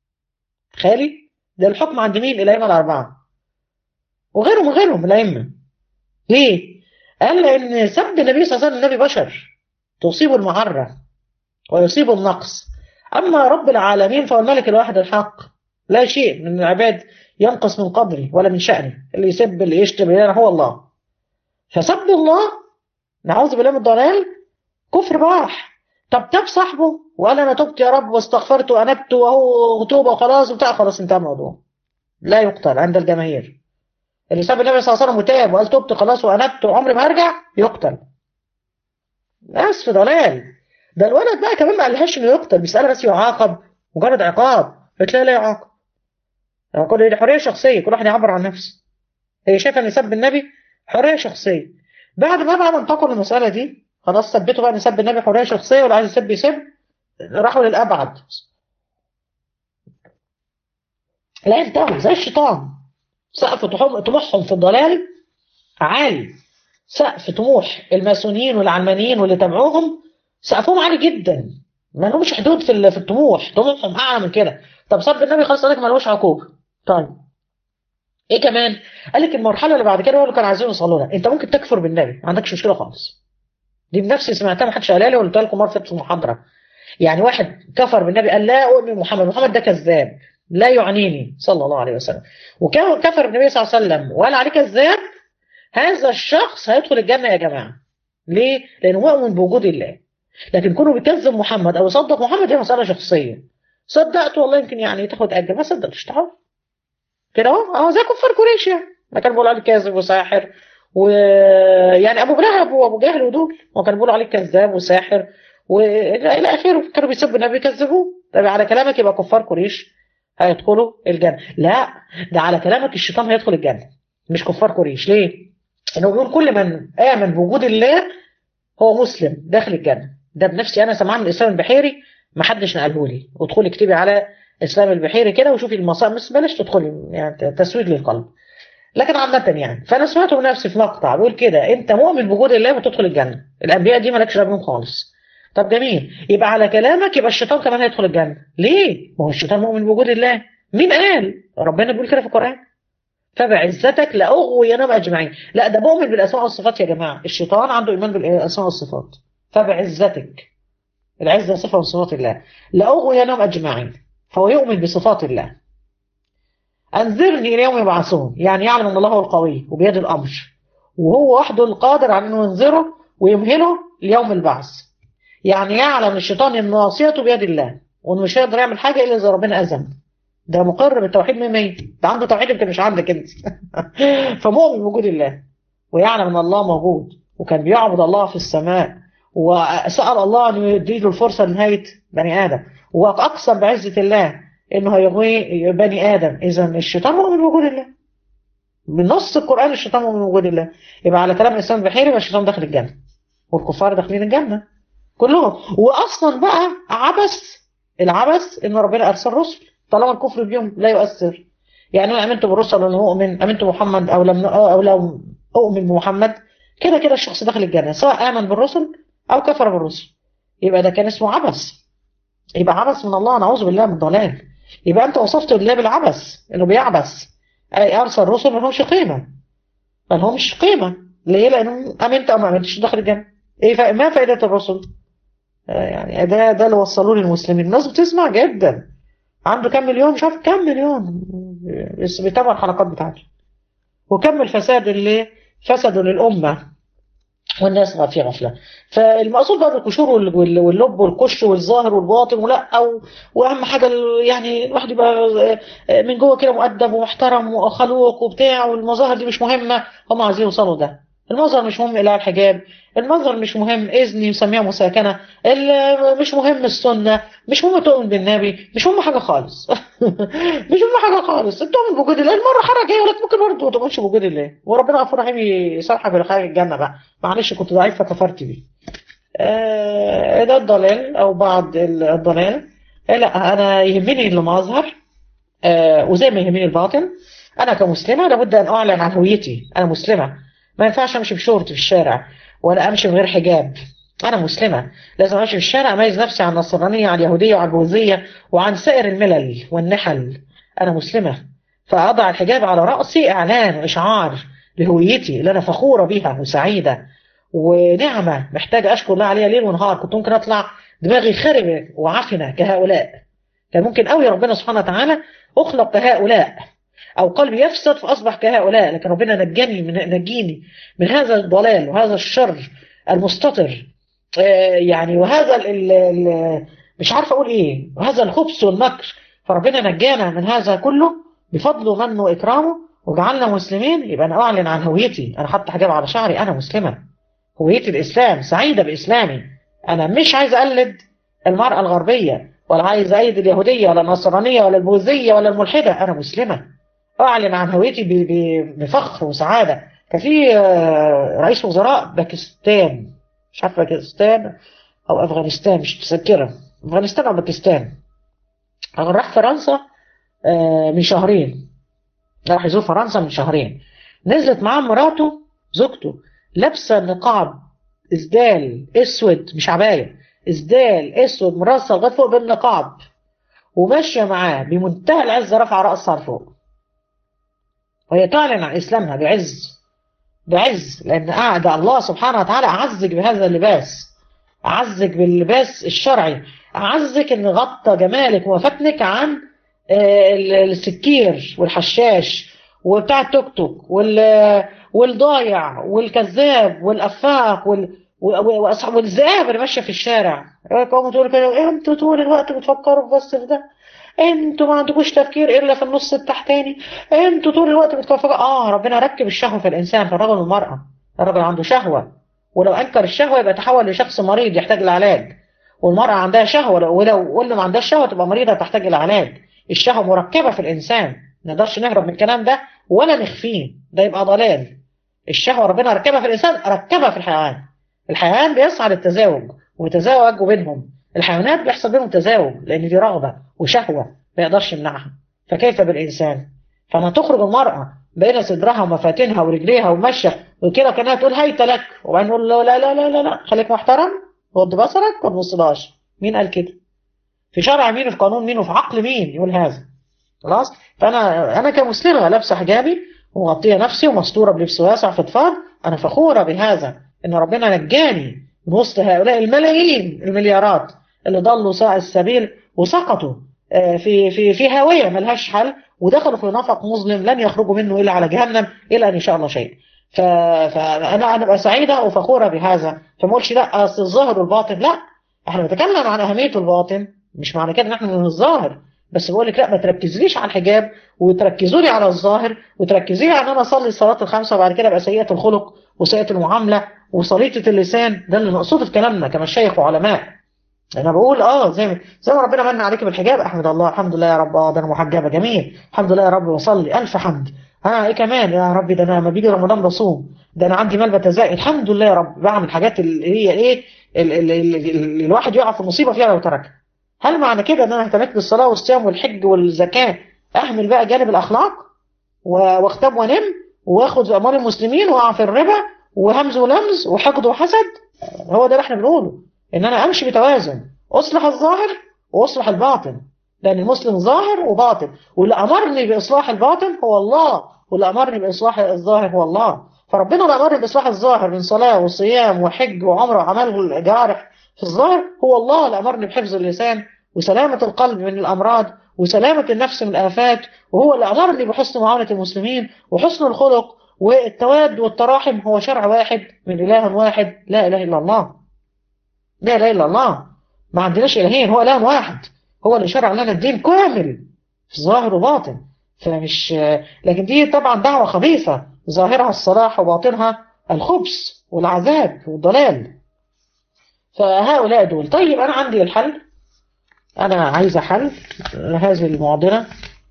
تخيلي ده الحكم عند مين الائمه الاربعه وغيرهم وغيرهم الائمه ليه قال لان سب النبي صلى الله عليه وسلم النبي بشر تصيب المعره ويصيب النقص اما رب العالمين فهو الملك الواحد الحق لا شيء من العباد ينقص من قدره ولا من شأنه اللي يسب اللي يشتم هو الله فسب الله نعوذ بالله من الضلال كفر بواح طب تاب صاحبه وقال انا تبت يا رب واستغفرت وانبت وهو توبه وخلاص وبتاع خلاص انتهى الموضوع لا يقتل عند الجماهير اللي ساب النبي صلى الله عليه وسلم وتاب وقال تبت خلاص وانبت وعمري ما هرجع يقتل ناس في ضلال ده الولد بقى كمان ما قالهاش انه يقتل بيسألها بس يعاقب مجرد عقاب فتلاقي لا يعاقب كل دي حريه شخصيه كل واحد يعبر عن نفسه هي شايفه ان سب النبي حريه شخصيه بعد ما بقى انتقلوا المساله دي خلاص ثبتوا بقى ان سب النبي حريه شخصيه واللي عايز يسب يسب راحوا للابعد لا ينتهوا زي الشيطان سقف طموح- طموحهم في الضلال عالي سقف طموح الماسونيين والعلمانيين واللي تبعوهم سقفهم عالي جدا ما لهمش حدود في ال- في الطموح طموحهم اعلى من كده طب سب النبي خلاص قال لك ملوش عقوبه طيب ايه كمان قال لك المرحله اللي بعد كده هو اللي كانوا عايزين يوصلوا لها انت ممكن تكفر بالنبي ما عندكش مشكله خالص دي بنفسي سمعتها ما حدش قالها لي وقلت لكم مره في المحاضره يعني واحد كفر بالنبي قال لا اؤمن محمد محمد ده كذاب لا يعنيني صلى الله عليه وسلم وكان كفر بالنبي صلى الله عليه وسلم وقال عليه كذاب هذا الشخص هيدخل الجنه يا جماعه ليه؟ لانه مؤمن بوجود الله لكن كونه بيكذب محمد او يصدق محمد دي مساله شخصيه صدقت والله يمكن يعني تاخد اجر ما صدقتش تعال كده اهو اهو زي كفار قريش يعني ما كان بيقولوا عليه كاذب وساحر ويعني ابو لهب وابو جهل ودول وكانوا بيقولوا عليه كذاب وساحر والى اخره كانوا بيسبوا النبي يكذبوه طب على كلامك يبقى كفار قريش هيدخلوا الجنه لا ده على كلامك الشيطان هيدخل الجنه مش كفار قريش ليه؟ انه بيقول كل من امن بوجود الله هو مسلم داخل الجنه ده بنفسي انا سمعان من الاسلام البحيري ما حدش نقله لي وادخلي اكتبي على اسلام البحيري كده وشوفي المصائب بس بلاش تدخلي يعني تسويق للقلب لكن عامة يعني فانا سمعته بنفسي في مقطع بيقول كده انت مؤمن بوجود الله وتدخل الجنه الانبياء دي مالكش دعوه بيهم خالص طب جميل يبقى على كلامك يبقى الشيطان كمان هيدخل الجنه ليه ما هو الشيطان مؤمن بوجود الله مين قال ربنا بيقول كده في القران فبعزتك لاغوينهم اجمعين لا ده مؤمن بالاسماء والصفات يا جماعه الشيطان عنده ايمان بالاسماء والصفات فبعزتك العزه صفه من صفات الله لاغوينهم اجمعين فهو يؤمن بصفات الله انذرني الى يوم يبعثون يعني يعلم ان الله هو القوي وبيد الامر وهو وحده القادر على انه ينذره ويمهله ليوم البعث يعني يعلم الشيطان ان ناصيته بيد الله وانه مش هيقدر يعمل حاجه الا اذا ربنا اذن ده مقر بالتوحيد 100 ده عنده توحيد يمكن مش عندك انت فمؤمن بوجود الله ويعلم ان الله موجود وكان بيعبد الله في السماء وسأل الله أن يديله الفرصة لنهاية بني آدم وأقسم بعزة الله إنه هيغوي بني آدم إذا الشيطان مؤمن بوجود الله بنص القرآن الشيطان مؤمن بوجود الله يبقى على كلام الإسلام البحيري يبقى الشيطان داخل الجنة والكفار داخلين الجنة كلهم وأصلا بقى عبث العبث إن ربنا أرسل رسل طالما الكفر بيهم لا يؤثر يعني أنا آمنت بالرسل ولا مؤمن آمنت بمحمد أو لم أو لو أؤمن بمحمد كده كده الشخص داخل الجنة سواء آمن بالرسل أو كفر بالرسل يبقى ده كان اسمه عبث يبقى عبث من الله نعوذ بالله من الضلال يبقى أنت وصفت الله بالعبث إنه بيعبث أي أرسل رسل ما لهمش قيمة ما لهمش قيمة ليه؟ لأنه آمنت أو ما آمنتش داخل الجنة إيه فا... ما فائدة الرسل؟ آه يعني ده ده اللي وصلوه للمسلمين الناس بتسمع جدا عنده كام مليون مش عارف كام مليون بس بيتابع الحلقات بتاعته وكم الفساد اللي فسدوا للأمة والناس في غفله فالمقصود بقى القشور واللب والقش والظاهر والباطن ولا أو واهم حاجه يعني الواحد يبقى من جوه كده مؤدب ومحترم وخلوق وبتاع والمظاهر دي مش مهمه هم عايزين يوصلوا ده المظهر مش مهم الا الحجاب المظهر مش مهم اذني يسميها مساكنه مش مهم السنه مش مهم تؤمن بالنبي مش مهم حاجه خالص مش مهم حاجه خالص انت تؤمن بوجود الله المره حاجه جايه لك ممكن برضه ما تؤمنش بوجود الله وربنا غفور رحيم يصالحك لخير الجنه بقى معلش كنت ضعيف فكفرت بيه آه ده الضلال او بعض الضلال آه لا انا يهمني المظهر آه وزي ما يهمني الباطن انا كمسلمه لابد ان اعلن عن هويتي انا مسلمه ما ينفعش امشي بشورت في الشارع ولا امشي من غير حجاب انا مسلمه لازم امشي في الشارع اميز نفسي عن النصرانيه عن اليهوديه وعن البوذيه وعن سائر الملل والنحل انا مسلمه فاضع الحجاب على راسي اعلان واشعار لهويتي اللي انا فخوره بيها وسعيده ونعمه محتاجه اشكر الله عليها ليل ونهار كنت ممكن اطلع دماغي خربه وعفنه كهؤلاء كان ممكن قوي ربنا سبحانه وتعالى اخلق كهؤلاء او قلبي يفسد فاصبح كهؤلاء لكن ربنا نجاني من نجيني من هذا الضلال وهذا الشر المستطر آه يعني وهذا ال ال مش عارف اقول ايه وهذا الخبث والمكر فربنا نجانا من هذا كله بفضله ومنه واكرامه وجعلنا مسلمين يبقى انا اعلن عن هويتي انا حاطط حجاب على شعري انا مسلمه هويتي الاسلام سعيده باسلامي انا مش عايز اقلد المراه الغربيه ولا عايز ايد اليهوديه ولا النصرانيه ولا البوذيه ولا الملحده انا مسلمه اعلن عن هويتي بفخر وسعاده كان في رئيس وزراء باكستان مش عارف باكستان او افغانستان مش متذكره افغانستان او باكستان راح فرنسا آه، من شهرين راح يزور فرنسا من شهرين نزلت معاه مراته زوجته لابسه نقاب اسدال اسود مش عبايه اسدال اسود مرصع لغايه فوق بالنقاب وماشيه معاه بمنتهى العزه رافعه راسها لفوق وهي تعلن عن اسلامها بعز بعز لان قاعد الله سبحانه وتعالى اعزك بهذا اللباس اعزك باللباس الشرعي اعزك ان غطى جمالك وفتنك عن آه، ال- السكير والحشاش وبتاع التوك توك وال والضايع والكذاب والافاق وال و- و- وأصحاب- والذئاب اللي ماشيه في الشارع قوموا تقولوا كده إيه انتوا طول الوقت بتفكروا بس في ده انتوا ما عندكوش تفكير الا في النص التحتاني انتوا طول الوقت بتفكروا اه ربنا ركب الشهوه في الانسان في الرجل والمراه الرجل عنده شهوه ولو انكر الشهوه يبقى تحول لشخص مريض يحتاج لعلاج والمراه عندها شهوه لو- ولو ولو ما عندهاش شهوه تبقى مريضه تحتاج الى علاج الشهوه مركبه في الانسان ما نقدرش نهرب من الكلام ده ولا نخفيه ده يبقى ضلال الشهوه ربنا ركبها في الانسان ركبها في الحيوان الحيوان بيسعى للتزاوج ويتزاوج بينهم الحيوانات بيحصل بينهم تزاوج لان دي رغبه وشهوه ما يقدرش يمنعها فكيف بالانسان فما تخرج المراه بين صدرها ومفاتنها ورجليها وماشيه وكده كانها تقول هيت لك وبعدين نقول له لا لا لا لا لا خليك محترم غض بصرك وما تبصلهاش مين قال كده؟ في شرع مين وفي قانون مين وفي عقل مين يقول هذا خلاص فانا انا كمسلمه لابسه حجابي ومغطيه نفسي ومستوره بلبس واسع فضفاض انا فخوره بهذا ان ربنا نجاني من وسط هؤلاء الملايين المليارات اللي ضلوا ساعة السبيل وسقطوا آه، في في في هاويه ملهاش حل ودخلوا في نفق مظلم لن يخرجوا منه الا على جهنم الا ان شاء الله شيء ف- فانا انا ابقى سعيده وفخوره بهذا فما اقولش لا اصل الظاهر والباطن لا احنا بنتكلم عن اهميه الباطن مش معنى كده ان احنا من الظاهر بس بقول لك لا ما تركزليش على الحجاب وتركزوا لي على الظاهر وتركزي لي على ان انا اصلي الصلاه الخمسه وبعد كده ابقى سيئه الخلق وسيئه المعامله وصليطه اللسان ده اللي مقصود في كلامنا كمشايخ وعلماء انا بقول اه زي ما زي ما ربنا من عليك بالحجاب احمد الله الحمد لله يا رب اه ده انا محجبه جميل الحمد لله يا رب وصلي الف حمد ها ايه كمان يا ربي ده انا لما بيجي رمضان بصوم ده انا عندي مال بتزايد الحمد لله يا رب بعمل حاجات اللي هي ايه ال- ال- ال- ال- الواحد يقع في مصيبه فيها لو تركها هل معنى كده ان انا اهتميت بالصلاه والصيام والحج والزكاه اهمل بقى جانب الاخلاق و- واختم وانم واخد في اموال المسلمين واقع في الربا وهمز ولمز وحقد وحسد هو ده اللي احنا بنقوله ان انا امشي بتوازن اصلح الظاهر واصلح الباطن لان المسلم ظاهر وباطن واللي امرني باصلاح الباطن هو الله واللي امرني باصلاح الظاهر هو الله فربنا اللي امرني باصلاح الظاهر من صلاه وصيام وحج وعمره وعمل الجوارح في الظاهر هو الله اللي امرني بحفظ اللسان وسلامه القلب من الامراض وسلامه النفس من الافات وهو اللي امرني بحسن معامله المسلمين وحسن الخلق والتواد والتراحم هو شرع واحد من اله واحد لا اله الا الله لا اله الا الله ما عندناش الهين هو اله واحد هو اللي شرع لنا الدين كامل في ظاهر وباطن فمش لكن دي طبعا دعوه خبيثه ظاهرها الصلاح وباطنها الخبث والعذاب والضلال فهؤلاء دول طيب انا عندي الحل انا عايزه حل لهذه المعضله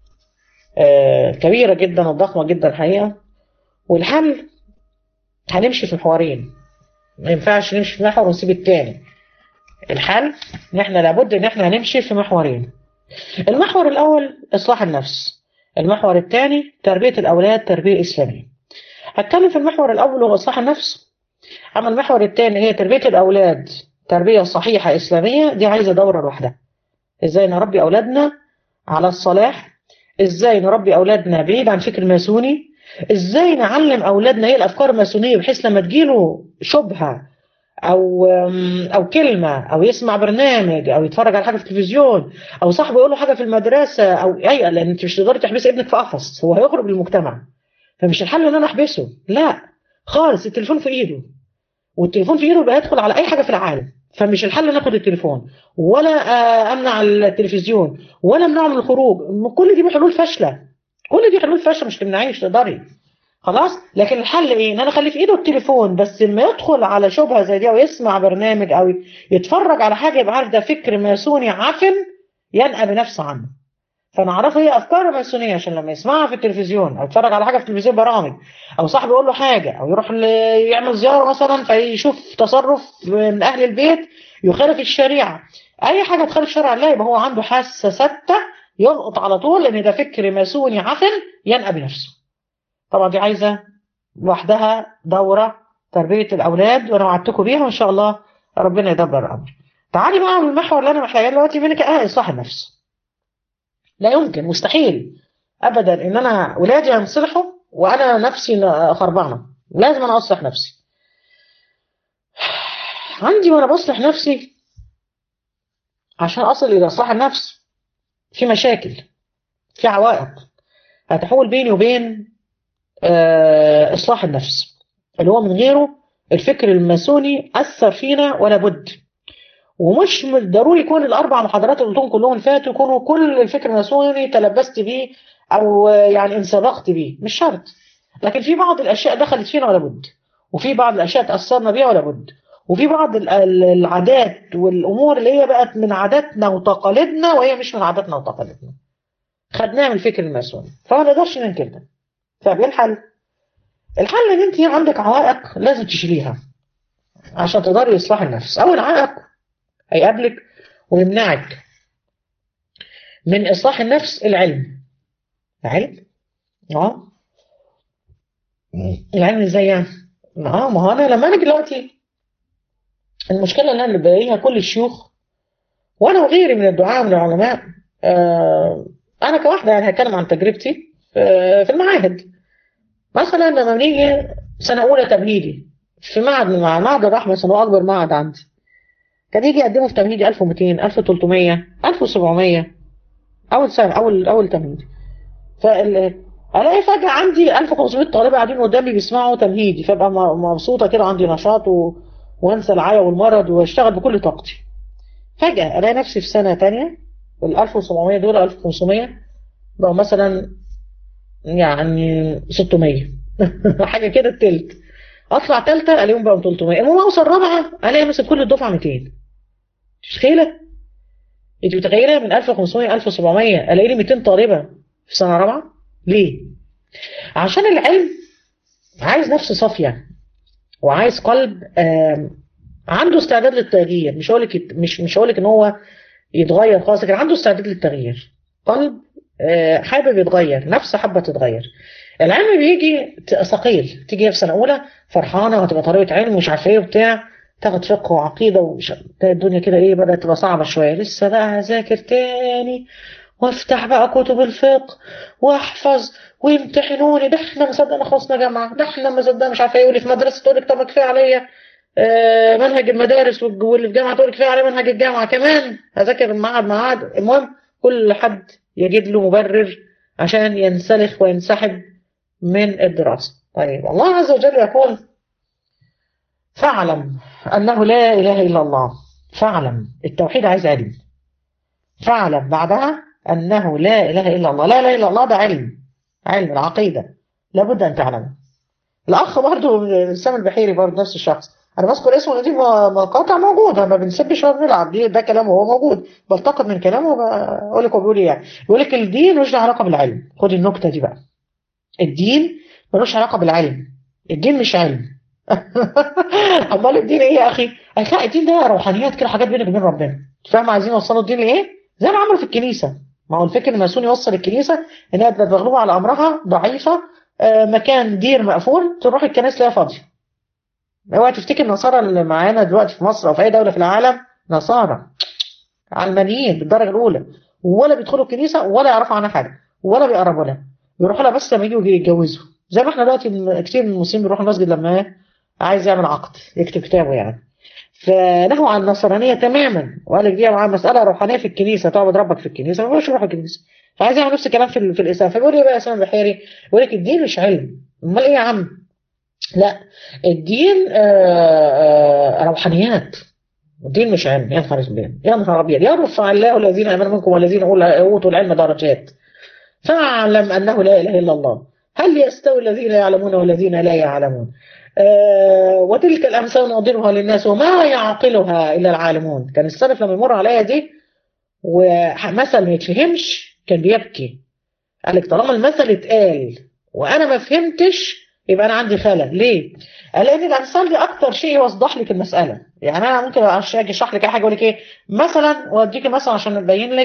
آه، كبيره جدا وضخمه جدا الحقيقه والحل هنمشي في محورين ما ينفعش نمشي في محور ونسيب التاني الحل ان احنا لابد ان احنا هنمشي في محورين المحور الاول اصلاح النفس المحور الثاني تربيه الاولاد تربيه اسلاميه هتكلم في المحور الاول هو اصلاح النفس اما المحور الثاني هي تربيه الاولاد تربيه صحيحه اسلاميه دي عايزه دوره لوحدها ازاي نربي اولادنا على الصلاح ازاي نربي اولادنا بعيد عن فكر ماسوني ازاي نعلم اولادنا ايه الافكار الماسونيه بحيث لما تجيله شبهه او او كلمه او يسمع برنامج او يتفرج على حاجه في التلفزيون او صاحبه يقول له حاجه في المدرسه او اي لان انت مش تقدري تحبسي ابنك في قفص هو هيخرج للمجتمع فمش الحل ان انا احبسه لا خالص التليفون في ايده والتليفون في ايده يبقى يدخل على اي حاجه في العالم فمش الحل ناخد التليفون ولا آه، امنع التلفزيون ولا امنعه من الخروج كل دي حلول فاشله كل دي حلول فاشله مش تمنعيش تقدري خلاص لكن الحل ايه ان انا اخلي في ايده التليفون بس لما يدخل على شبهه زي دي او يسمع برنامج او يتفرج على حاجه يبقى عارف ده فكر ماسوني عفن ينأى بنفسه عنه فانا اعرفه هي افكار ماسونيه عشان لما يسمعها في التلفزيون او يتفرج على حاجه في التلفزيون برامج او صاحبه يقول له حاجه او يروح ل- يعمل زياره مثلا فيشوف تصرف من اهل البيت يخالف الشريعه اي حاجه تخالف شرع الله يبقى هو عنده حاسه ثابته يلقط على طول لان ده فكر ماسوني عفن ينأى بنفسه طبعا دي عايزه لوحدها دوره تربيه الاولاد وانا وعدتكم بيها وان شاء الله ربنا يدبر الامر تعالي بقى على المحور اللي انا محتاجاه دلوقتي منك اه اصلاح النفس لا يمكن مستحيل ابدا ان انا ولادي ينصلحوا وانا نفسي خربانه لازم انا اصلح نفسي عندي وانا بصلح نفسي عشان اصل الى اصلاح النفس في مشاكل في عوائق هتحول بيني وبين آه اصلاح النفس اللي هو من غيره الفكر الماسوني اثر فينا ولا بد ومش ضروري يكون الاربع محاضرات اللي قلتهم كلهم فاتوا يكونوا كل الفكر الماسوني تلبست بيه او يعني انسبقت بيه مش شرط لكن في بعض الاشياء دخلت فينا ولا بد وفي بعض الاشياء تاثرنا بيها ولا بد وفي بعض العادات والامور اللي هي بقت من عاداتنا وتقاليدنا وهي مش من عاداتنا وتقاليدنا خدناها من الفكر الماسوني فما نقدرش ننكر ده طب ايه الحل؟ الحل ان انت عندك عوائق لازم تشيليها عشان تقدري اصلاح النفس اول عائق هيقابلك ويمنعك من اصلاح النفس العلم العلم اه العلم ازاي يعني اه ما هو انا لما انا دلوقتي المشكله اللي انا بلاقيها كل الشيوخ وانا وغيري من الدعاء من العلماء آه انا كواحده يعني هتكلم عن تجربتي في المعاهد مثلا لما بنيجي سنه اولى تمهيدي في معهد من معهد الرحمه سنه اكبر معهد عندي كان يجي يقدموا في تمهيدي 1200 1300 1700 اول سنه اول اول تمهيدي فال الاقي فجاه عندي 1500 طالبه قاعدين قدامي بيسمعوا تمهيدي فابقى مبسوطه كده عندي نشاط و... وانسى العيا والمرض واشتغل بكل طاقتي فجاه الاقي نفسي في سنه ثانيه ال 1700 دول 1500 بقوا مثلا يعني 600 حاجه كده التلت اطلع ثالثه الاقيهم بقوا 300 المهم اوصل رابعه الاقي مثلا كل الدفعه 200 متخيله؟ انت متخيله من 1500 1700 الاقي لي 200 طالبه في سنه رابعه ليه؟ عشان العلم عايز نفس صافيه وعايز قلب عنده استعداد للتغيير مش هقول لك مش مش هقول لك ان هو يتغير خالص لكن عنده استعداد للتغيير قلب حابب يتغير نفسه حابه تتغير العلم بيجي ثقيل تيجي في سنه اولى فرحانه وهتبقى طريقه علم ومش عارفه ايه وبتاع تاخد فقه وعقيده ومش الدنيا كده ايه بدات تبقى صعبه شويه لسه بقى هذاكر تاني وافتح بقى كتب الفقه واحفظ ويمتحنوني ده احنا ما صدقنا خلصنا جامعه ده احنا ما صدقنا مش عارفه ايه واللي في مدرسه تقول لك طب كفايه عليا آه منهج المدارس واللي في جامعه تقول لك كفايه عليا منهج الجامعه كمان هذاكر المعهد معهد المهم كل حد يجد له مبرر عشان ينسلخ وينسحب من الدراسه طيب الله عز وجل يقول فاعلم انه لا اله الا الله فاعلم التوحيد عايز علم فاعلم بعدها انه لا اله الا الله لا اله الا الله ده علم علم العقيده لابد ان تعلمه الاخ برضه سامي البحيري برضه نفس الشخص انا بذكر اسمه دي مقاطع موجوده ما بنسبش ولا بنلعب دي ده كلامه هو موجود بلتقط من كلامه وبقول لك هو بيقول ايه يعني بيقول لك الدين ملوش علاقه بالعلم خد النكته دي بقى الدين ملوش علاقه بالعلم الدين مش علم امال الدين ايه يا اخي؟ لا الدين ده روحانيات كده حاجات بينك وبين ربنا فاهم عايزين يوصلوا الدين لايه؟ زي ما عملوا في الكنيسه ما هو الفكر الماسوني يوصل الكنيسه انها تبقى مغلوبه على امرها ضعيفه آه مكان دير مقفول تروح الكنائس تلاقيها فاضيه اوعى تفتكر النصارى اللي معانا دلوقتي في مصر او في اي دوله في العالم نصارى علمانيين بالدرجه الاولى ولا بيدخلوا الكنيسه ولا يعرفوا عنها حاجه ولا بيقربوا لها بيروحوا لها بس لما يجوا يتجوزوا زي ما احنا دلوقتي كتير من المسلمين بيروحوا المسجد لما عايز يعمل عقد يكتب كتابه يعني فنهوا عن النصرانيه تماما وقال لك دي مع مساله روحانيه في الكنيسه تعبد ربك في الكنيسه ما يقولش روح الكنيسه فعايز يعمل نفس الكلام في, في الاسلام فبيقول ايه بقى اسامه البحيري يقول لك الدين مش علم امال ايه يا عم لا الدين آآ آآ روحانيات الدين مش علم يا نهار اسود يا نهار ابيض يرفع الله الذين امنوا منكم والذين اوتوا العلم درجات فاعلم انه لا اله الا الله هل يستوي الذين يعلمون والذين لا يعلمون آه وتلك الامثال نضربها للناس وما يعقلها الا العالمون كان السلف لما يمر على الايه دي ومثل ما يتفهمش كان بيبكي قال لك طالما المثل اتقال وانا ما فهمتش يبقى انا عندي خلل ليه؟ قال لان الامثال دي اكتر شيء يوضح لك المساله يعني انا ممكن اجي اشرح لك اي حاجه اقول لك ايه مثلا واديك مثلا عشان ابين لك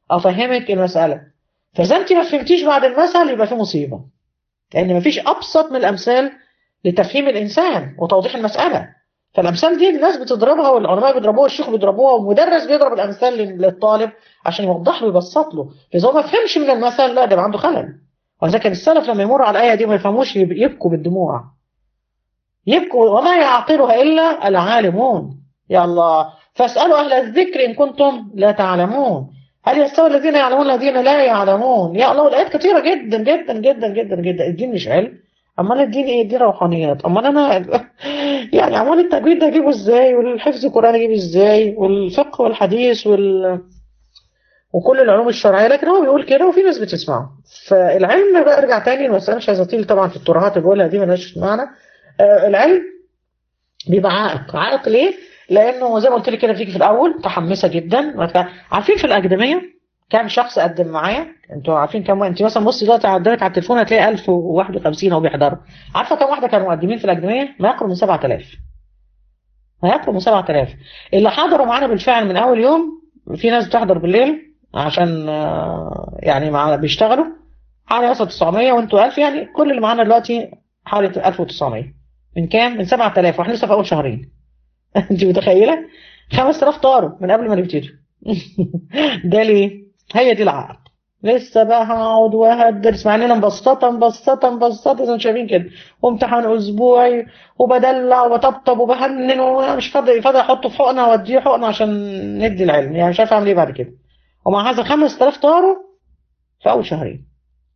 افهمك المساله فاذا انت ما فهمتيش بعد المثل يبقى في مصيبه لان ما فيش ابسط من الامثال لتفهيم الانسان وتوضيح المساله فالامثال دي الناس بتضربها والعلماء بيضربوها والشيوخ بيضربوها والمدرس بيضرب الامثال للطالب عشان يوضح له ويبسط له فاذا هو ما فهمش من المثل لا ده عنده خلل وذلك السلف لما يمر على الايه دي ما يفهموش يبكوا بالدموع يبكوا وما يعقلها الا العالمون يا الله فاسالوا اهل الذكر ان كنتم لا تعلمون هل يستوي الذين يعلمون الذين لا يعلمون يا الله الايات كثيره جدا جدا جدا جدا جدا الدين مش علم امال الدين ايه دي روحانيات امال انا يعني امال التجويد ده اجيبه ازاي والحفظ القران اجيبه ازاي والفقه والحديث وال وكل العلوم الشرعيه لكن هو بيقول كده وفي ناس بتسمعه فالعلم بقى ارجع تاني المساله مش عايز اطيل طبعا في الترهات اللي بقولها دي مالهاش معنى آه العلم بيبقى عائق عائق ليه؟ لانه زي ما قلت لك كده بتيجي في الاول متحمسه جدا عارفين في الاكاديميه كام شخص قدم معايا انتوا عارفين كام انت مثلا بصي دلوقتي قدامك على التليفون هتلاقي 1051 اهو بيحضروا عارفه كام واحده كانوا مقدمين في الاكاديميه ما يقرب من 7000 ما يقرب من 7000 اللي حضروا معانا بالفعل من اول يوم في ناس بتحضر بالليل عشان يعني معانا بيشتغلوا حوالي مثلا 900 وانتوا 1000 يعني كل اللي معانا دلوقتي حوالي 1900 من كام؟ من 7000 واحنا لسه في اول شهرين انت متخيله؟ 5000 طاروا من قبل ما نبتدي ده ليه؟ هي دي العقد لسه بقى هقعد وهدرس مع اننا مبسطه مبسطه مبسطه زي ما شايفين كده وامتحان اسبوعي وبدلع وبطبطب وبهنن ومش فاضي فاضي احطه في حقنه واديه حقنه عشان ندي العلم يعني مش عارف اعمل ايه بعد كده ومع هذا 5000 طاروا في اول شهرين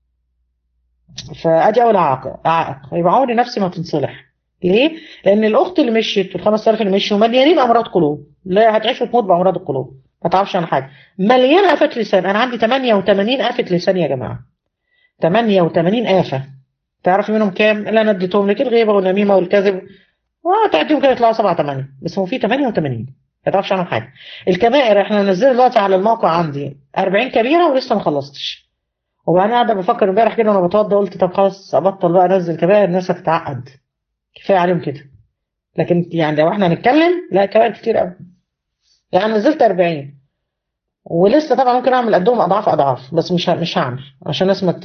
فادي اول عائق عائق يبقى عمري نفسي ما تنصلح ليه؟ لان الاخت اللي مشيت وال 5000 اللي مشوا مليانين امراض قلوب لا هتعيش وتموت بامراض القلوب ما تعرفش عن حاجه مليان آفة لسان انا عندي 88 آفة لسان يا جماعه 88 آفة تعرفي منهم كام اللي انا اديتهم لك الغيبه والنميمه والكذب وتعديهم كده يطلعوا 7 8 بس هو في 88 ما تعرفش عنهم حاجه الكبائر احنا نزلنا دلوقتي على الموقع عندي 40 كبيره ولسه ما خلصتش وبعدين قاعده بفكر امبارح كده وانا بتوضى قلت طب خلاص ابطل بقى انزل كبائر الناس هتتعقد كفايه عليهم كده لكن يعني لو احنا هنتكلم لا كبائر كتير قوي يعني نزلت 40 ولسه طبعا ممكن اعمل قدهم اضعاف اضعاف بس مش مش هعمل عشان الناس ما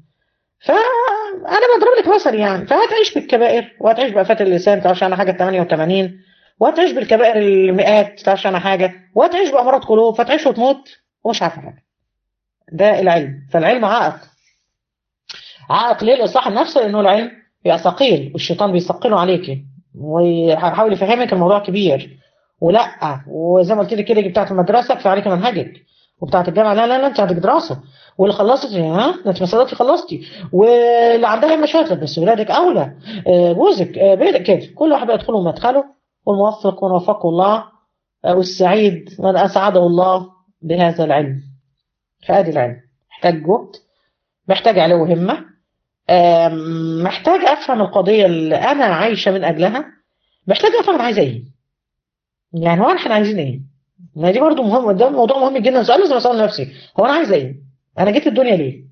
فانا بضرب لك مثل يعني فهتعيش بالكبائر وهتعيش بافات اللسان تعرفش عنها حاجه 88 وهتعيش بالكبائر المئات تعرفش عنها حاجه وهتعيش بامراض قلوب فتعيش وتموت ومش عارفه حاجه ده العلم فالعلم عائق عائق ليه لاصلاح النفس لانه العلم بيبقى ثقيل والشيطان بيثقله عليكي ويحاول يفهمك الموضوع كبير ولا وزي ما قلت لك كده بتاعت المدرسه كفايه عليك منهجك وبتاعت الجامعه لا لا لا انت عندك دراسه واللي خلصت ها انت ما صدقتي خلصتي واللي عندها مشاكل بس ولادك اولى جوزك بيتك كده كل واحد بقى يدخله مدخله والموفق من وفقه الله والسعيد من اسعده الله بهذا العلم فادي العلم محتاج جهد محتاج عليه همه محتاج افهم القضيه اللي انا عايشه من اجلها محتاج افهم انا عايزه ايه يعني هو احنا عايزين ايه ما دي برضه مهم ده موضوع مهم جدا سؤال لازم اسال نفسي هو انا عايزه ايه انا جيت الدنيا ليه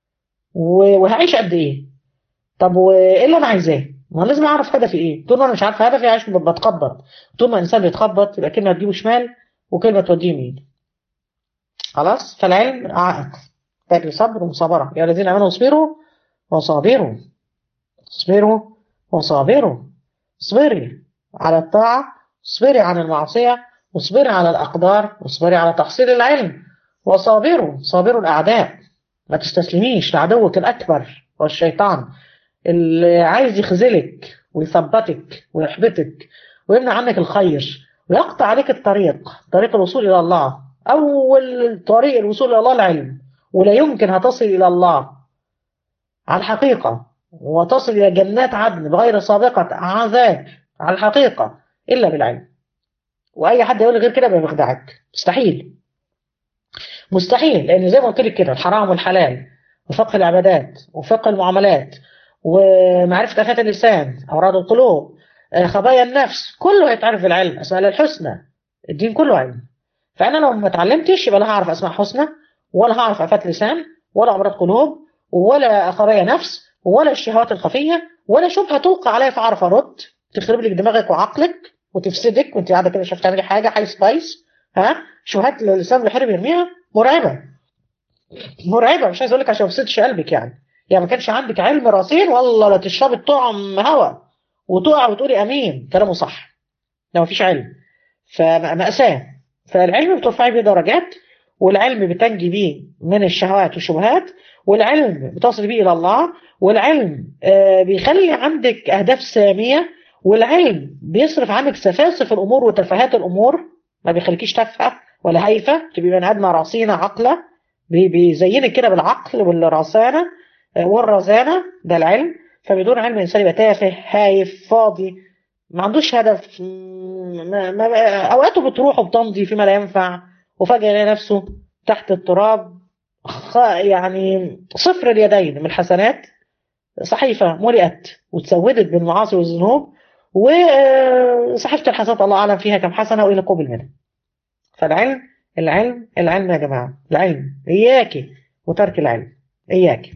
وهعيش قد ايه طب وايه اللي انا عايزاه ما لازم اعرف هدفي ايه طول ما انا مش عارف هدفي عايش بتخبط طول ما الانسان بيتخبط يبقى كلمه تجيبه شمال وكلمه توديه يمين خلاص فالعلم عائق محتاج صبر ومصابره يا الذين امنوا اصبروا وصابروا اصبروا وصابروا اصبري على الطاعه اصبري عن المعصيه واصبري على الاقدار واصبري على تحصيل العلم وصابروا صابروا الاعداء ما تستسلميش لعدوك الاكبر هو الشيطان اللي عايز يخذلك ويثبتك ويحبطك ويمنع عنك الخير ويقطع عليك الطريق طريق الوصول الى الله اول طريق الوصول الى الله العلم ولا يمكن هتصل الى الله على الحقيقه وتصل الى جنات عدن بغير سابقه عذاب على الحقيقه الا بالعلم واي حد يقول غير كده بيخدعك مستحيل مستحيل لان زي ما قلت لك كده الحرام والحلال وفقه العبادات وفقه المعاملات ومعرفه افات اللسان امراض القلوب خبايا النفس كله هيتعرف بالعلم اسماء الحسنى الدين كله علم فانا لو ما اتعلمتش يبقى لا هعرف اسماء حسنى ولا هعرف افات لسان ولا امراض قلوب ولا خبايا نفس ولا الشهوات الخفيه ولا شبهه تلقى عليا فاعرف ارد تخرب لك دماغك وعقلك وتفسدك وانت قاعده كده شايف تعملي حاجه حايس بايس ها شبهات اللسان بيحارب يرميها مرعبه مرعبه مش عايز اقول لك عشان ما تفسدش قلبك يعني يعني ما كانش عندك علم راسين والله لا تشربي الطعم هوا وتقع وتقولي امين كلامه صح لو مفيش علم فمأساة فالعلم بترفعي بيه درجات والعلم بتنجي بيه من الشهوات والشبهات والعلم بتصل بيه إلى الله والعلم آه بيخلي عندك أهداف سامية والعلم بيصرف عنك سفاسف الأمور وتفاهات الأمور ما بيخليكيش تافهة ولا هايفة تبقي بني آدمة رصينة عقلة بيزينك كده بالعقل والرصانة والرزانة ده العلم فبدون علم الإنسان يبقى تافه هايف فاضي ما عندوش هدف ما ما اوقاته بتروح وبتمضي فيما لا ينفع وفجاه يلاقي نفسه تحت التراب يعني صفر اليدين من الحسنات صحيفه ملئت وتسودت بالمعاصي والذنوب وصحيفه الحسنات الله اعلم فيها كم حسنه والى قبل منها فالعلم العلم العلم يا جماعه العلم اياكي وترك العلم اياكي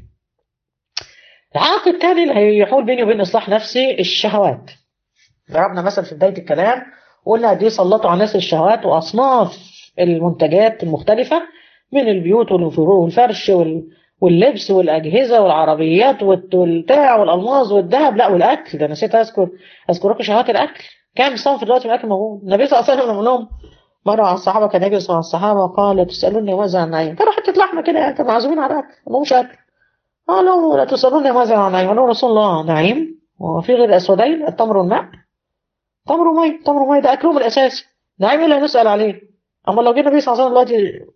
العائق الثاني اللي هيحول بيني وبين اصلاح نفسي الشهوات ضربنا مثل في بدايه الكلام قلنا قد ايه سلطوا على الناس الشهوات واصناف المنتجات المختلفه من البيوت والفرش واللبس والاجهزه والعربيات والبتاع والالماظ والذهب لا والاكل ده نسيت اذكر اذكر لكم شهوات الاكل كام صنف دلوقتي من الاكل موجود النبي صلى الله عليه وسلم لهم مره على الصحابه كان يجلس مع الصحابه وقال تسالوني ماذا عن نعيم كانوا حته لحمه كده يعني كانوا معزومين على الاكل ما مش اكل قالوا لا تسالوني ماذا عن نعيم قالوا رسول الله نعيم وفي غير الاسودين التمر والماء تمر ومي تمر ومي ده اكلهم الاساسي نعيم اللي هنسال عليه اما لو جه النبي صلى الله عليه وسلم دلوقتي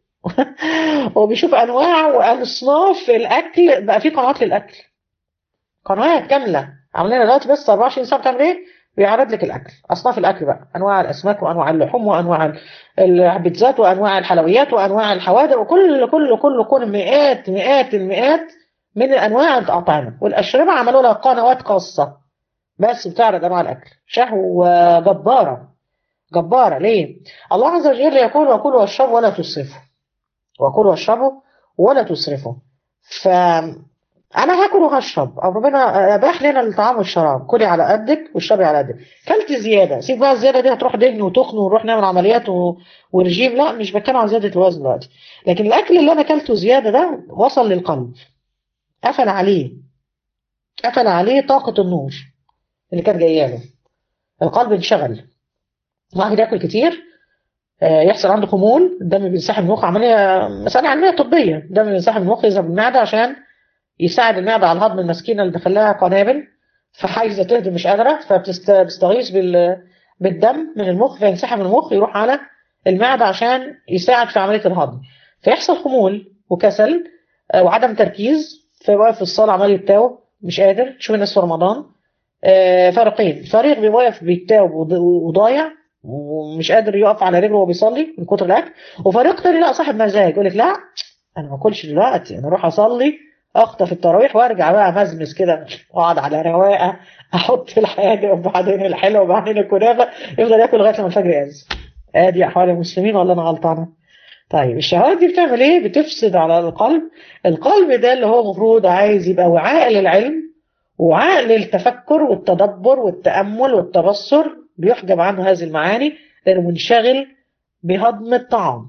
هو بيشوف انواع واصناف الاكل بقى في قنوات للاكل قنوات كامله عاملين دلوقتي بس 24 ساعه بتعمل ايه؟ بيعرض لك الاكل اصناف الاكل بقى انواع الاسماك وانواع اللحوم وانواع البيتزات وانواع الحلويات وانواع الحوادق وكل كل كل كل مئات مئات المئات من انواع الاطعمه والاشربه عملوا لها قنوات خاصه بس بتعرض انواع الاكل شهوه جباره جباره ليه؟ الله عز وجل يقول وكلوا واشربوا ولا تسرفوا وكلوا واشربوا ولا تسرفوا ف انا هاكل وهشرب او ربنا اباح لنا الطعام والشراب كلي على قدك واشربي على قدك كلت زياده سيب بقى الزياده دي هتروح دهن وتخن ونروح نعمل عمليات و... ورجيم لا مش بتكلم عن زياده الوزن دلوقتي لكن الاكل اللي انا اكلته زياده ده وصل للقلب قفل عليه قفل عليه طاقه النور اللي كانت جايه له القلب انشغل واحد ياكل كتير يحصل عنده خمول الدم بينسحب من المخ عمليه مساله علميه طبيه الدم بينسحب من المخ يذهب المعده عشان يساعد المعده على الهضم المسكينه اللي دخلها قنابل فعايزه تهضم مش قادره فبتستغيث بال بالدم من المخ فينسحب من المخ يروح على المعده عشان يساعد في عمليه الهضم فيحصل خمول وكسل وعدم تركيز فواقف في الصاله عمال يتاوب مش قادر تشوف الناس في رمضان فريقين فريق بيوقف بيتاوب وضايع ومش قادر يقف على رجله وهو بيصلي من كتر الاكل وفريق تاني لا صاحب مزاج يقول لك لا انا ما اكلش دلوقتي انا اروح اصلي اخطف التراويح وارجع بقى مزمز كده واقعد على رواقه احط الحاجه وبعدين الحلوه وبعدين الكنافه يفضل ياكل لغايه لما الفجر يأذن ادي احوال المسلمين ولا انا غلطانه طيب الشهوات دي بتعمل ايه بتفسد على القلب القلب ده اللي هو المفروض عايز يبقى وعاء للعلم وعاء للتفكر والتدبر والتامل والتبصر بيحجب عنه هذه المعاني لانه منشغل بهضم الطعام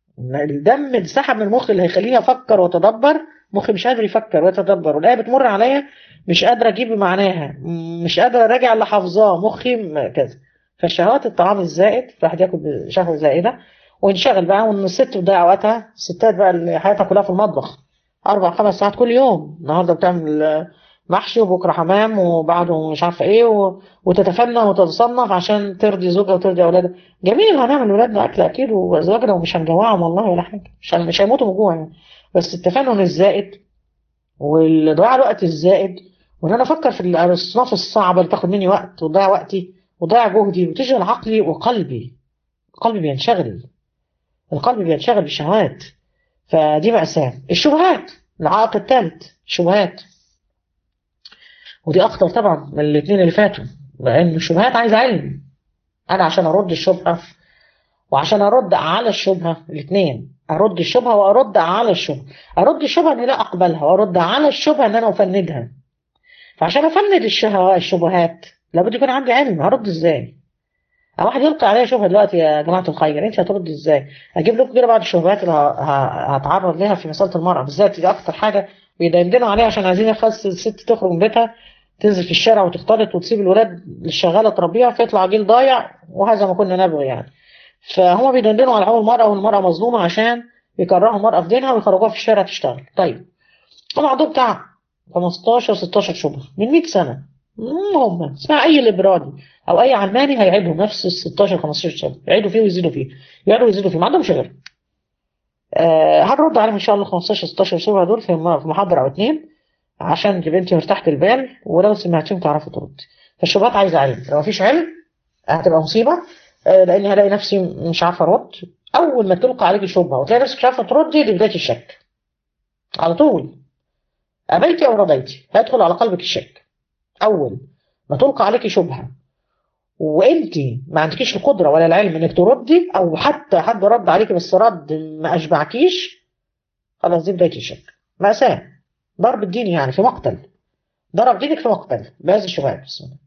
الدم انسحب من المخ اللي هيخليني افكر واتدبر مخي مش قادر يفكر ويتدبر والايه بتمر عليا مش قادر اجيب معناها مش قادر اراجع اللي حافظاه مخي كذا فالشهوات الطعام الزائد الواحد ياكل بشهوه زائده وينشغل بقى وان الست بتضيع وقتها الستات بقى اللي حياتها كلها في المطبخ اربع خمس ساعات كل يوم النهارده بتعمل محشي وبكره حمام وبعده مش عارفه ايه و... وتتفنن وتتصنف عشان ترضي زوجها وترضي اولادها جميل هنعمل لاولادنا اكل اكيد وازواجنا ومش هنجوعهم والله ولا حاجه مش مش هيموتوا من جوع يعني بس التفنن الزائد والضياع الوقت الزائد وان انا افكر في الاصناف الصعبه اللي تاخد مني وقت وتضيع وقتي وتضيع جهدي وتشغل عقلي وقلبي قلبي بينشغل القلب بينشغل بالشهوات فدي مأساة الشبهات العائق الثالث الشبهات ودي اخطر طبعا من الاثنين اللي فاتوا لان الشبهات عايزه علم انا عشان ارد الشبهه وعشان ارد على الشبهه الاثنين ارد الشبهه وارد على الشبهه ارد الشبهه اني لا اقبلها وارد على الشبهه ان انا افندها فعشان افند الشبهات لابد يكون عندي علم هرد ازاي واحد يلقي عليا شبهه دلوقتي يا جماعه الخير انت هترد ازاي؟ اجيب لكم كده بعض الشبهات اللي ه- ه- هتعرض لها في مساله المراه بالذات دي اكتر حاجه بيدندنوا عليها عشان عايزين يخلص الست تخرج من بيتها تنزل في الشارع وتختلط وتسيب الولاد للشغاله تربيها فيطلع جيل ضايع وهذا ما كنا نبغي يعني. فهم بيدندنوا على حقوق المراه والمراه مظلومه عشان يكرهوا المراه في دينها ويخرجوها في الشارع تشتغل. طيب هم عندهم بتاع 15 16 شبهه من 100 سنه مم، هم اسمها اي ليبرالي او اي علماني هيعيدوا نفس ال 16 15 شبهه يعيدوا فيه ويزيدوا فيه يعيدوا ويزيدوا فيه ما عندهمش غير آه هنرد عليهم ان شاء الله 15 16 شبهه دول في م- في محاضره او اتنين عشان تبقى انت مرتاحه البال ولو سمعتيهم تعرفي تردي فالشبهات عايزه علم لو مفيش علم هتبقى مصيبه آه لاني هلاقي نفسي مش عارفه ارد اول ما تلقى عليك شبهه وتلاقي نفسك مش عارفه تردي دي بدايه الشك على طول أبيتي أو رضيتي هيدخل على قلبك الشك أول ما تلقى عليك شبهة وأنت ما عندكيش القدرة ولا العلم إنك تردي أو حتى حد رد عليك بس رد ما أشبعكيش خلاص دي بداية الشك مأساة ضرب الدين يعني في مقتل ضرب دينك في مقتل بهذه الشبهات بسم الله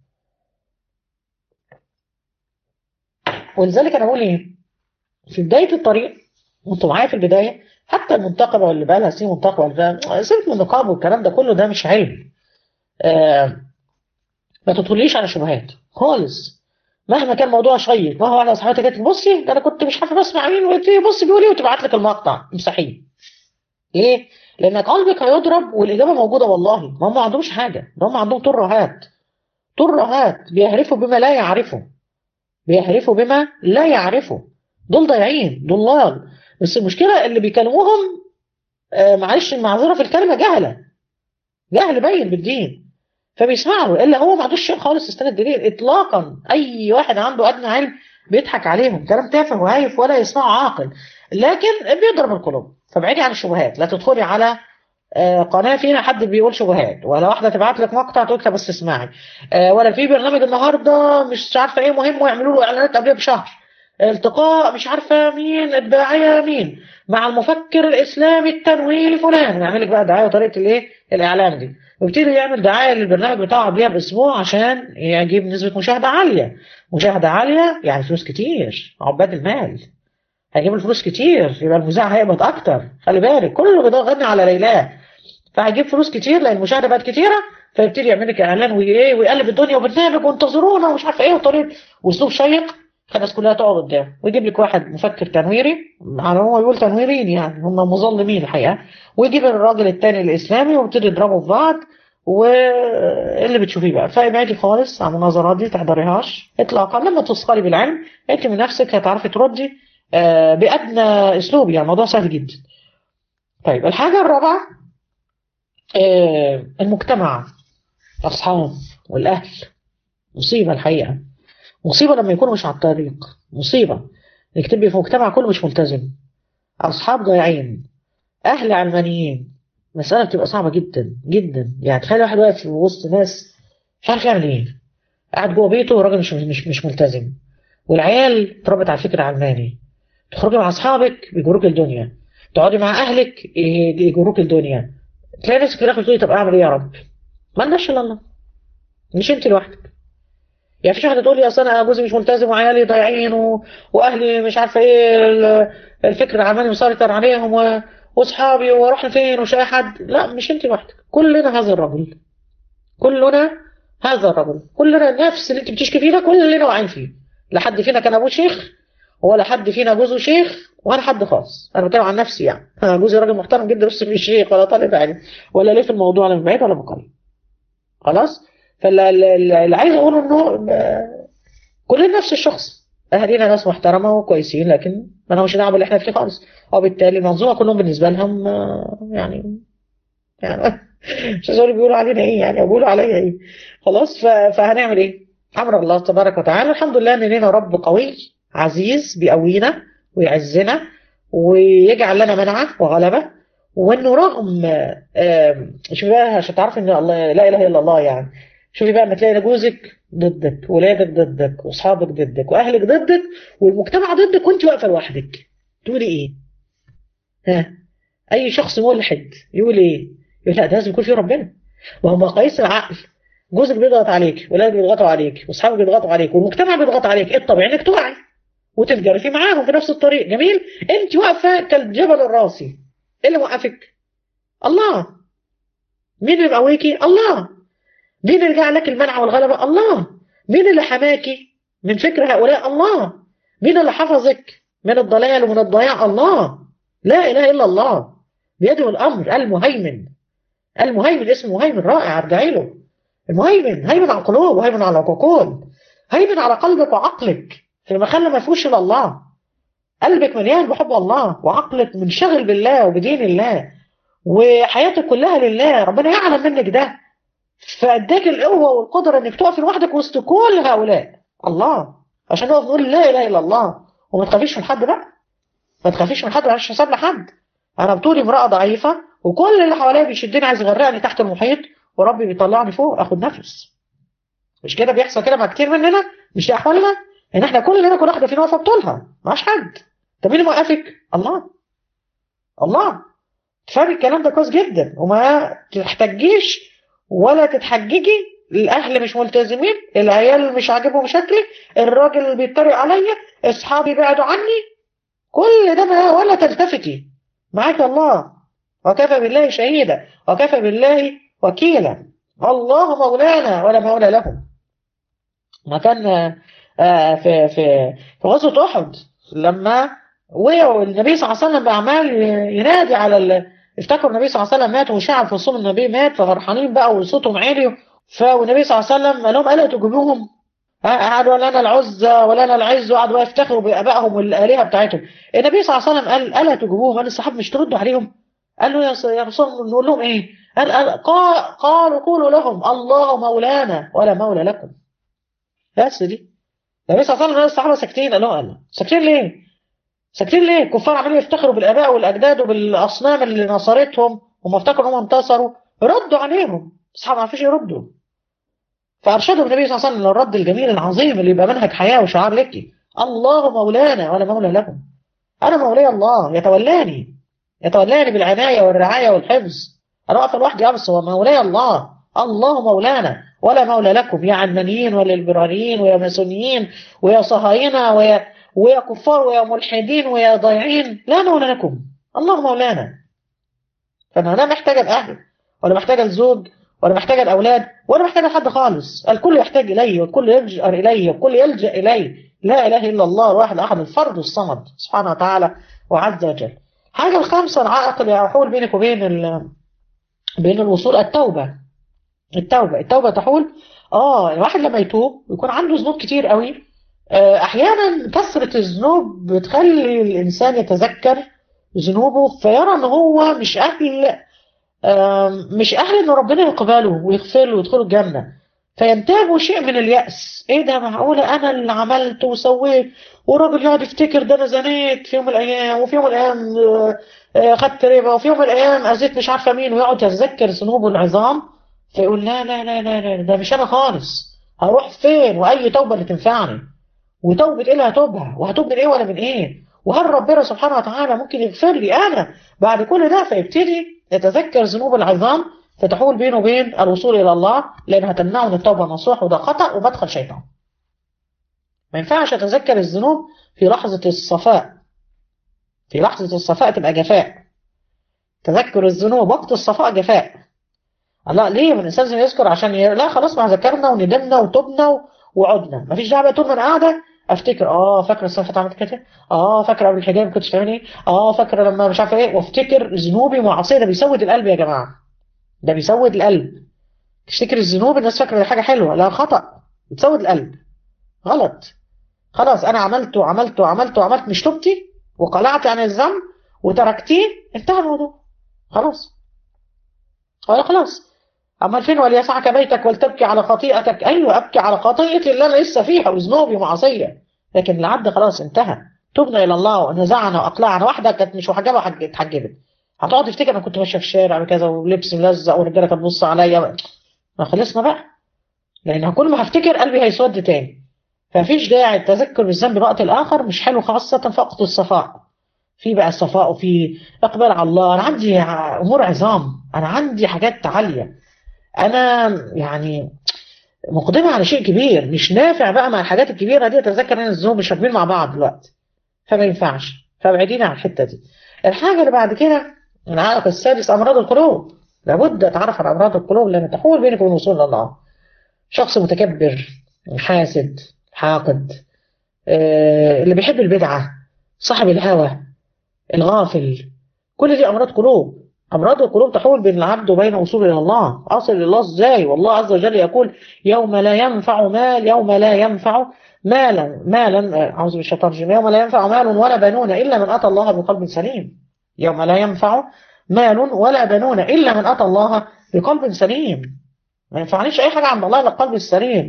ولذلك أنا بقول إيه في بداية الطريق وأنتوا معايا في البداية حتى المنتقبة واللي بقى لها سنين منتقبة واللي بقى سيبك من النقاب والكلام ده كله ده مش علم آه ما تدخليش على شبهات خالص مهما كان موضوع شيق مهما واحده صاحبتي قالت لي بصي ده انا كنت مش عارفه بسمع مين وقلت لي بصي بيقول ايه وتبعت لك المقطع مستحيل ليه؟ لان قلبك هيضرب والاجابه موجوده والله ما هم ما عندهمش حاجه ده هم عندهم ترهات ترهات بيهرفوا بما لا يعرفوا بيهرفوا بما لا يعرفوا دول ضايعين ضلال بس المشكله اللي بيكلموهم آه معلش المعذره في الكلمه جهله جهل باين بالدين فبيسمعوا الا هو ما عندوش شيء خالص يستند دليل اطلاقا اي واحد عنده ادنى علم بيضحك عليهم كلام تافه وهايف ولا يسمعه عاقل لكن بيضرب القلوب فابعدي عن الشبهات لا تدخلي على آه، قناه فينا حد بيقول شبهات ولا واحده تبعت لك مقطع تقول لك بس اسمعي آه، ولا في برنامج النهارده مش عارفه ايه مهم ويعملوا له اعلانات قبلها بشهر التقاء مش عارفه مين الداعيه مين مع المفكر الاسلامي التنويري فلان يعمل لك بقى دعايه وطريقه الايه الاعلان دي ويبتدي يعمل دعايه للبرنامج بتاعه قبلها باسبوع عشان يجيب نسبه مشاهده عاليه مشاهده عاليه يعني فلوس كتير عباد المال هيجيب الفلوس كتير يبقى المذيع هيقبض اكتر خلي بالك كله ده غني على ليلاه فهيجيب فلوس كتير لان المشاهده بقت كتيره فيبتدي يعمل لك اعلان وايه ويقلب الدنيا وبرنامج وانتظرونا ومش عارفه ايه وطريقه واسلوب شيق الناس كلها تقعد قدامه ويجيب لك واحد مفكر تنويري على هو يقول تنويريين يعني هم مظلمين الحقيقه ويجيب الراجل التاني الاسلامي ويبتدي يضربوا في بعض واللي بتشوفيه بقى فابعدي خالص عن المناظرات دي تحضريهاش اطلاقا لما تثقلي بالعلم انت من نفسك هتعرفي تردي آه، بادنى اسلوب يعني الموضوع سهل جدا طيب الحاجه الرابعه آه، المجتمع الاصحاب والاهل مصيبه الحقيقه مصيبه لما يكونوا مش على الطريق مصيبه انك تبقي في مجتمع كله مش ملتزم اصحاب ضايعين اهل علمانيين مسألة بتبقى صعبة جدا جدا يعني تخيل واحد واقف في وسط ناس مش عارف يعمل ايه قاعد جوه بيته وراجل مش مش مش ملتزم والعيال اتربت على فكر علماني تخرجي مع اصحابك بيجروك الدنيا تقعدي مع اهلك يجروك الدنيا تلاقي نفسك في الاخر تقولي طب اعمل ايه يا رب ما لناش الا الله مش انت لوحدك يعني فيش واحده تقول لي اصل انا جوزي مش ملتزم وعيالي ضايعين و... واهلي مش عارفه ايه ال- الفكر العلماني مسيطر عليهم و... واصحابي واروح فين ومش اي حد لا مش انت لوحدك كلنا هذا الرجل كلنا هذا الرجل كلنا نفس اللي انت بتشكي فيه ده كلنا واقعين فيه لا حد فينا كان ابوه شيخ ولا حد فينا جوزه شيخ ولا حد خالص انا بتكلم عن نفسي يعني انا جوزي راجل محترم جدا بس مش شيخ ولا طالب علم ولا ليه في الموضوع لا من بعيد ولا من قريب خلاص فاللي عايز اقوله انه آه، كلنا نفس الشخص اهالينا ناس محترمه وكويسين لكن ما لهمش دعوه باللي احنا فيه خالص وبالتالي المنظومه كلهم بالنسبه لهم آه، يعني يعني مش عايز اقول بيقولوا علينا ايه يعني أو بيقولوا عليا ايه خلاص ف- فهنعمل ايه؟ امر الله تبارك وتعالى الحمد لله ان لنا رب قوي عزيز بيقوينا ويعزنا ويجعل لنا منعه وغلبه وانه رغم آم، شوفي بقى عشان تعرفي ان الله لا اله الا الله يعني شوفي بقى لما تلاقي جوزك ضدك ولادك ضدك واصحابك ضدك واهلك ضدك والمجتمع ضدك وانت واقفه لوحدك تقولي ايه؟ ها اي شخص ملحد يقول ايه؟ يقول لا ده لازم يكون فيه ربنا وهو مقاييس العقل جوزك بيضغط عليك ولادك بيضغطوا عليك واصحابك بيضغطوا عليك والمجتمع بيضغط عليك إيه الطبيعي انك تقعي وتتجرفي معاهم في نفس الطريق جميل انت واقفه كالجبل الراسي ايه اللي موقفك الله مين اللي مقويكي الله مين اللي جعل لك المنع والغلبه الله مين اللي حماكي من فكر هؤلاء الله مين اللي حفظك من الضلال ومن الضياع الله لا اله الا الله بيده الامر المهيمن المهيمن اسمه مهيمن رائع ارجعي له المهيمن هيمن على القلوب وهيمن على العقول هيمن على قلبك وعقلك في مخلة ما فيهوش الا الله قلبك مليان بحب الله وعقلك منشغل بالله وبدين الله وحياتك كلها لله ربنا يعلم منك ده فاداك القوه والقدره انك تقف لوحدك وسط كل هؤلاء الله عشان نقف نقول لا اله الا الله وما تخافيش من حد بقى ما تخافيش من حد مالهاش حساب لحد انا بطولي امراه ضعيفه وكل اللي حواليا بيشدني عايز يغرقني تحت المحيط وربي بيطلعني فوق اخد نفس مش كده بيحصل كده مع كتير مننا مش دي احوالنا ان احنا كلنا كل واحده فينا واقفه بطولها معاش حد طب مين اللي موقفك الله الله تفهمي الكلام ده كويس جدا وما تحتجيش ولا تتحججي الاهل مش ملتزمين العيال مش عاجبهم شكلي الراجل اللي بيتريق عليا اصحابي بعدوا عني كل ده ما ولا تلتفتي معاك الله وكفى بالله شهيدا وكفى بالله وكيلا الله مولانا ولا مولى لهم ما كان آه في في في غزوه احد لما وقعوا النبي صلى الله عليه وسلم بعمال ينادي على ال... افتكروا النبي صلى الله عليه وسلم مات وشعب في صوم النبي مات ففرحانين بقى وصوتهم عالي فالنبي صلى الله عليه وسلم قال لهم الا تجيبوهم قعدوا لنا العزى ولنا العز وقعدوا يفتخروا بابائهم والالهه بتاعتهم النبي صلى الله عليه وسلم قال الا تجيبوهم قال الصحابه مش تردوا عليهم قال له يا رسول الله نقول لهم ايه قال, قال قالوا قولوا لهم الله مولانا ولا مولى لكم بس دي النبي صلى الله عليه وسلم الصحابه ساكتين قال له قال ساكتين ليه ساكتين ليه الكفار عمالين يفتخروا بالاباء والاجداد وبالاصنام اللي نصرتهم وما افتكروا انهم انتصروا ردوا عليهم الصحابه ما فيش يردوا فارشدهم النبي صلى الله عليه وسلم للرد الجميل العظيم اللي يبقى منهج حياه وشعار لك الله مولانا ولا مولى لكم انا مولاي الله يتولاني يتولاني بالعنايه والرعايه والحفظ انا واقف لوحدي بس هو مولاي الله الله مولانا ولا مولى لكم يا علمانيين ولا ليبراليين ويا ماسونيين ويا صهاينه ويا ويا كفار ويا ملحدين ويا ضايعين لا مولى لكم الله مولانا فانا لا محتاجه الاهل ولا محتاجه الزوج ولا محتاجه الاولاد ولا محتاجه حد خالص الكل يحتاج الي والكل يلجا الي والكل يلجا الي لا اله الا الله الواحد احد الفرد الصمد سبحانه وتعالى وعز وجل حاجه الخامسه العائق اللي يحول بينك وبين ال... بين الوصول التوبه التوبه التوبه تحول اه الواحد لما يتوب يكون عنده ذنوب كتير قوي احيانا كثره الذنوب بتخلي الانسان يتذكر ذنوبه فيرى ان هو مش اهل مش اهل ان ربنا يقبله ويغفر له ويدخله الجنه فينتابه شيء من اليأس ايه ده معقولة انا اللي عملت وسويت والراجل يقعد يفتكر ده انا زنيت في يوم من الايام وفي يوم من الايام خدت ربا وفي يوم من الايام اذيت مش عارفه مين ويقعد يتذكر ذنوبه العظام فيقول لا لا لا لا لا ده مش انا خالص هروح فين واي توبه اللي تنفعني وتوبه ايه اللي هتوبها وهتوب من ايه ولا من ايه وهل ربنا سبحانه وتعالى ممكن يغفر لي انا بعد كل ده فيبتدي يتذكر ذنوب العظام فتحول بينه وبين الوصول الى الله لانها تمنعه من التوبه النصوح وده خطا ومدخل شيطان ما ينفعش اتذكر الذنوب في لحظه الصفاء في لحظه الصفاء تبقى جفاء تذكر الذنوب وقت الصفاء جفاء الله ليه من الانسان لازم يذكر عشان ي... لا خلاص ما ذكرنا وندمنا وتوبنا وعدنا مفيش دعوه طول ما انا قاعده افتكر اه فاكره الصفحه اتعملت كده اه فاكره قبل الحجاب كنت بتعمل ايه اه فاكره لما مش عارفه ايه وافتكر ذنوبي ومعصيه ده بيسود القلب يا جماعه ده بيسود القلب تفتكر الذنوب الناس فاكره دي حاجه حلوه لا خطا بتسود القلب غلط خلاص انا عملت وعملت وعملت وعملت مش توبتي وقلعت عن الذنب وتركتيه انتهى الموضوع خلاص ولا خلاص أما فين وليسعك بيتك ولتبكي على خطيئتك أيوة أبكي على خطيئتي اللي أنا لسه فيها وذنوبي ومعصية لكن العبد خلاص انتهى تبنا إلى الله ونزعنا وأقلعنا واحدة كانت مش محجبة اتحجبت هتقعد تفتكر أنا كنت ماشية في الشارع وكذا ولبس ملزق والرجالة كانت بتبص عليا ما خلصنا بقى لأن كل ما هفتكر قلبي هيسود تاني فمفيش داعي التذكر بالذنب الوقت الآخر مش حلو خاصة في وقت الصفاء في بقى الصفاء وفي إقبال على الله أنا عندي أمور عظام أنا عندي حاجات عالية انا يعني مقدمة على شيء كبير مش نافع بقى مع الحاجات الكبيرة دي تذكر ان الذنوب مش راكبين مع بعض دلوقتي فما ينفعش فابعدين عن الحتة دي الحاجة اللي بعد كده العائق السادس أمراض القلوب لابد أتعرف على أمراض القلوب لأن تحول بينك وبين الوصول لله شخص متكبر حاسد حاقد آه، اللي بيحب البدعة صاحب الهوى الغافل كل دي أمراض قلوب أمراض القلوب تحول بين العبد وبين وصوله إلى الله أصل إلى الله إزاي والله عز وجل يقول يوم لا ينفع مال يوم لا ينفع مالا مالا آه، أعوذ بالشيطان الرجيم يوم لا ينفع مال ولا بنون إلا من أتى الله بقلب سليم يوم لا ينفع مال ولا بنون إلا من أتى الله بقلب سليم ما ينفعنيش أي حاجة عند الله إلا القلب السليم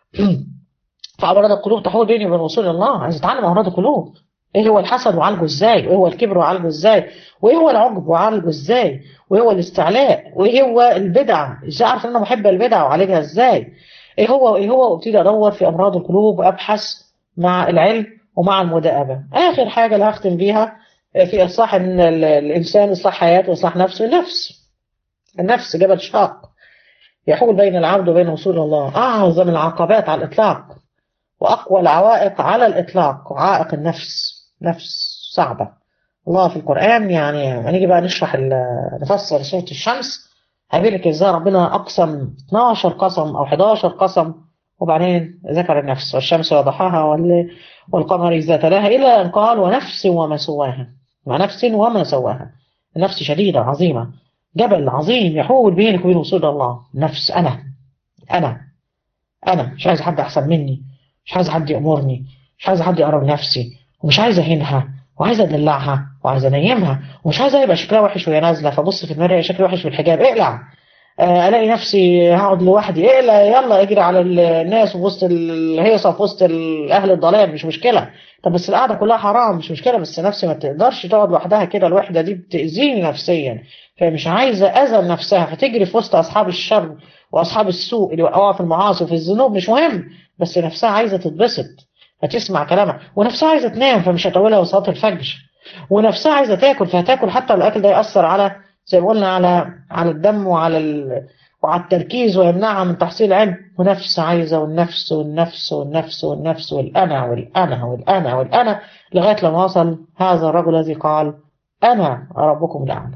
فأمراض القلوب تحول بيني وبين وصول الله عايز أتعلم أمراض القلوب ايه هو الحسد وعالجه ازاي وايه هو الكبر وعالجه ازاي وايه هو العجب وعالجه ازاي وايه هو الاستعلاء وايه هو البدع ازاي اعرف ان انا محب البدع وعالجها ازاي ايه هو ايه هو وابتدي ادور في امراض القلوب وابحث مع العلم ومع المداءبه اخر حاجه اللي هختم بيها في اصلاح ان ال- الانسان اصلاح حياته واصلاح نفسه النفس النفس جبل شاق يحول بين العبد وبين وصول الله اعظم العقبات على الاطلاق واقوى العوائق على الاطلاق عائق النفس نفس صعبة الله في القرآن يعني هنيجي بقى نشرح ال- نفسر سورة الشمس هيقول لك ازاي ربنا أقسم 12 قسم أو 11 قسم وبعدين ذكر النفس والشمس وضحاها وال- والقمر إذا تلاها إلى أن قال ونفس وما سواها ونفس وما سواها النفس شديدة عظيمة جبل عظيم يحول بينك وبين وصول الله نفس أنا أنا أنا مش عايز حد أحسن مني مش عايز حد يأمرني مش عايز حد يقرب نفسي ومش عايزه اهينها وعايزه ادلعها وعايزه انيمها ومش عايزه يبقى شكلها وحش وهي نازله فبص في المرايه شكلي وحش في الحجاب اقلع آه، الاقي نفسي هقعد لوحدي اقلع يلا اجري على الناس وفي وسط الهيصه في وسط ال- اهل الضلال مش مشكله طب بس القعده كلها حرام مش مشكله بس نفسي ما تقدرش تقعد لوحدها كده الوحده دي بتاذيني نفسيا فمش عايزه اذى نفسها فتجري في وسط اصحاب الشر واصحاب السوء اللي وقعوا في المعاصي وفي الذنوب مش مهم بس نفسها عايزه تتبسط فتسمع كلامها ونفسها عايزه تنام فمش هتقولها وصلاه الفجر ونفسها عايزه تاكل فهتاكل حتى لو الاكل ده ياثر على زي ما قلنا على على الدم وعلى ال... وعلى التركيز ويمنعها من تحصيل العلم ونفس عايزه والنفس والنفس والنفس والنفس والانا والانا والانا والانا لغايه لما وصل هذا الرجل الذي قال انا ربكم الاعلى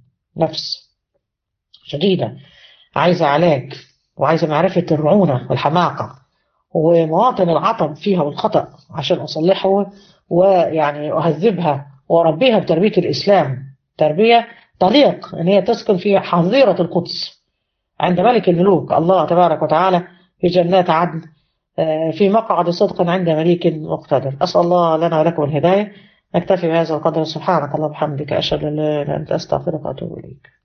نفس شديده عايزه علاج وعايزه معرفه الرعونه والحماقه ومواطن العطب فيها والخطأ عشان أصلحه ويعني أهذبها وأربيها بتربية الإسلام تربية تليق أن هي تسكن في حظيرة القدس عند ملك الملوك الله تبارك وتعالى في جنات عدن آه، في مقعد صدق عند مليك مقتدر أسأل الله لنا ولكم الهداية نكتفي بهذا القدر سبحانك اللهم وبحمدك أشهد أن لا إله إلا أنت أستغفرك وأتوب إليك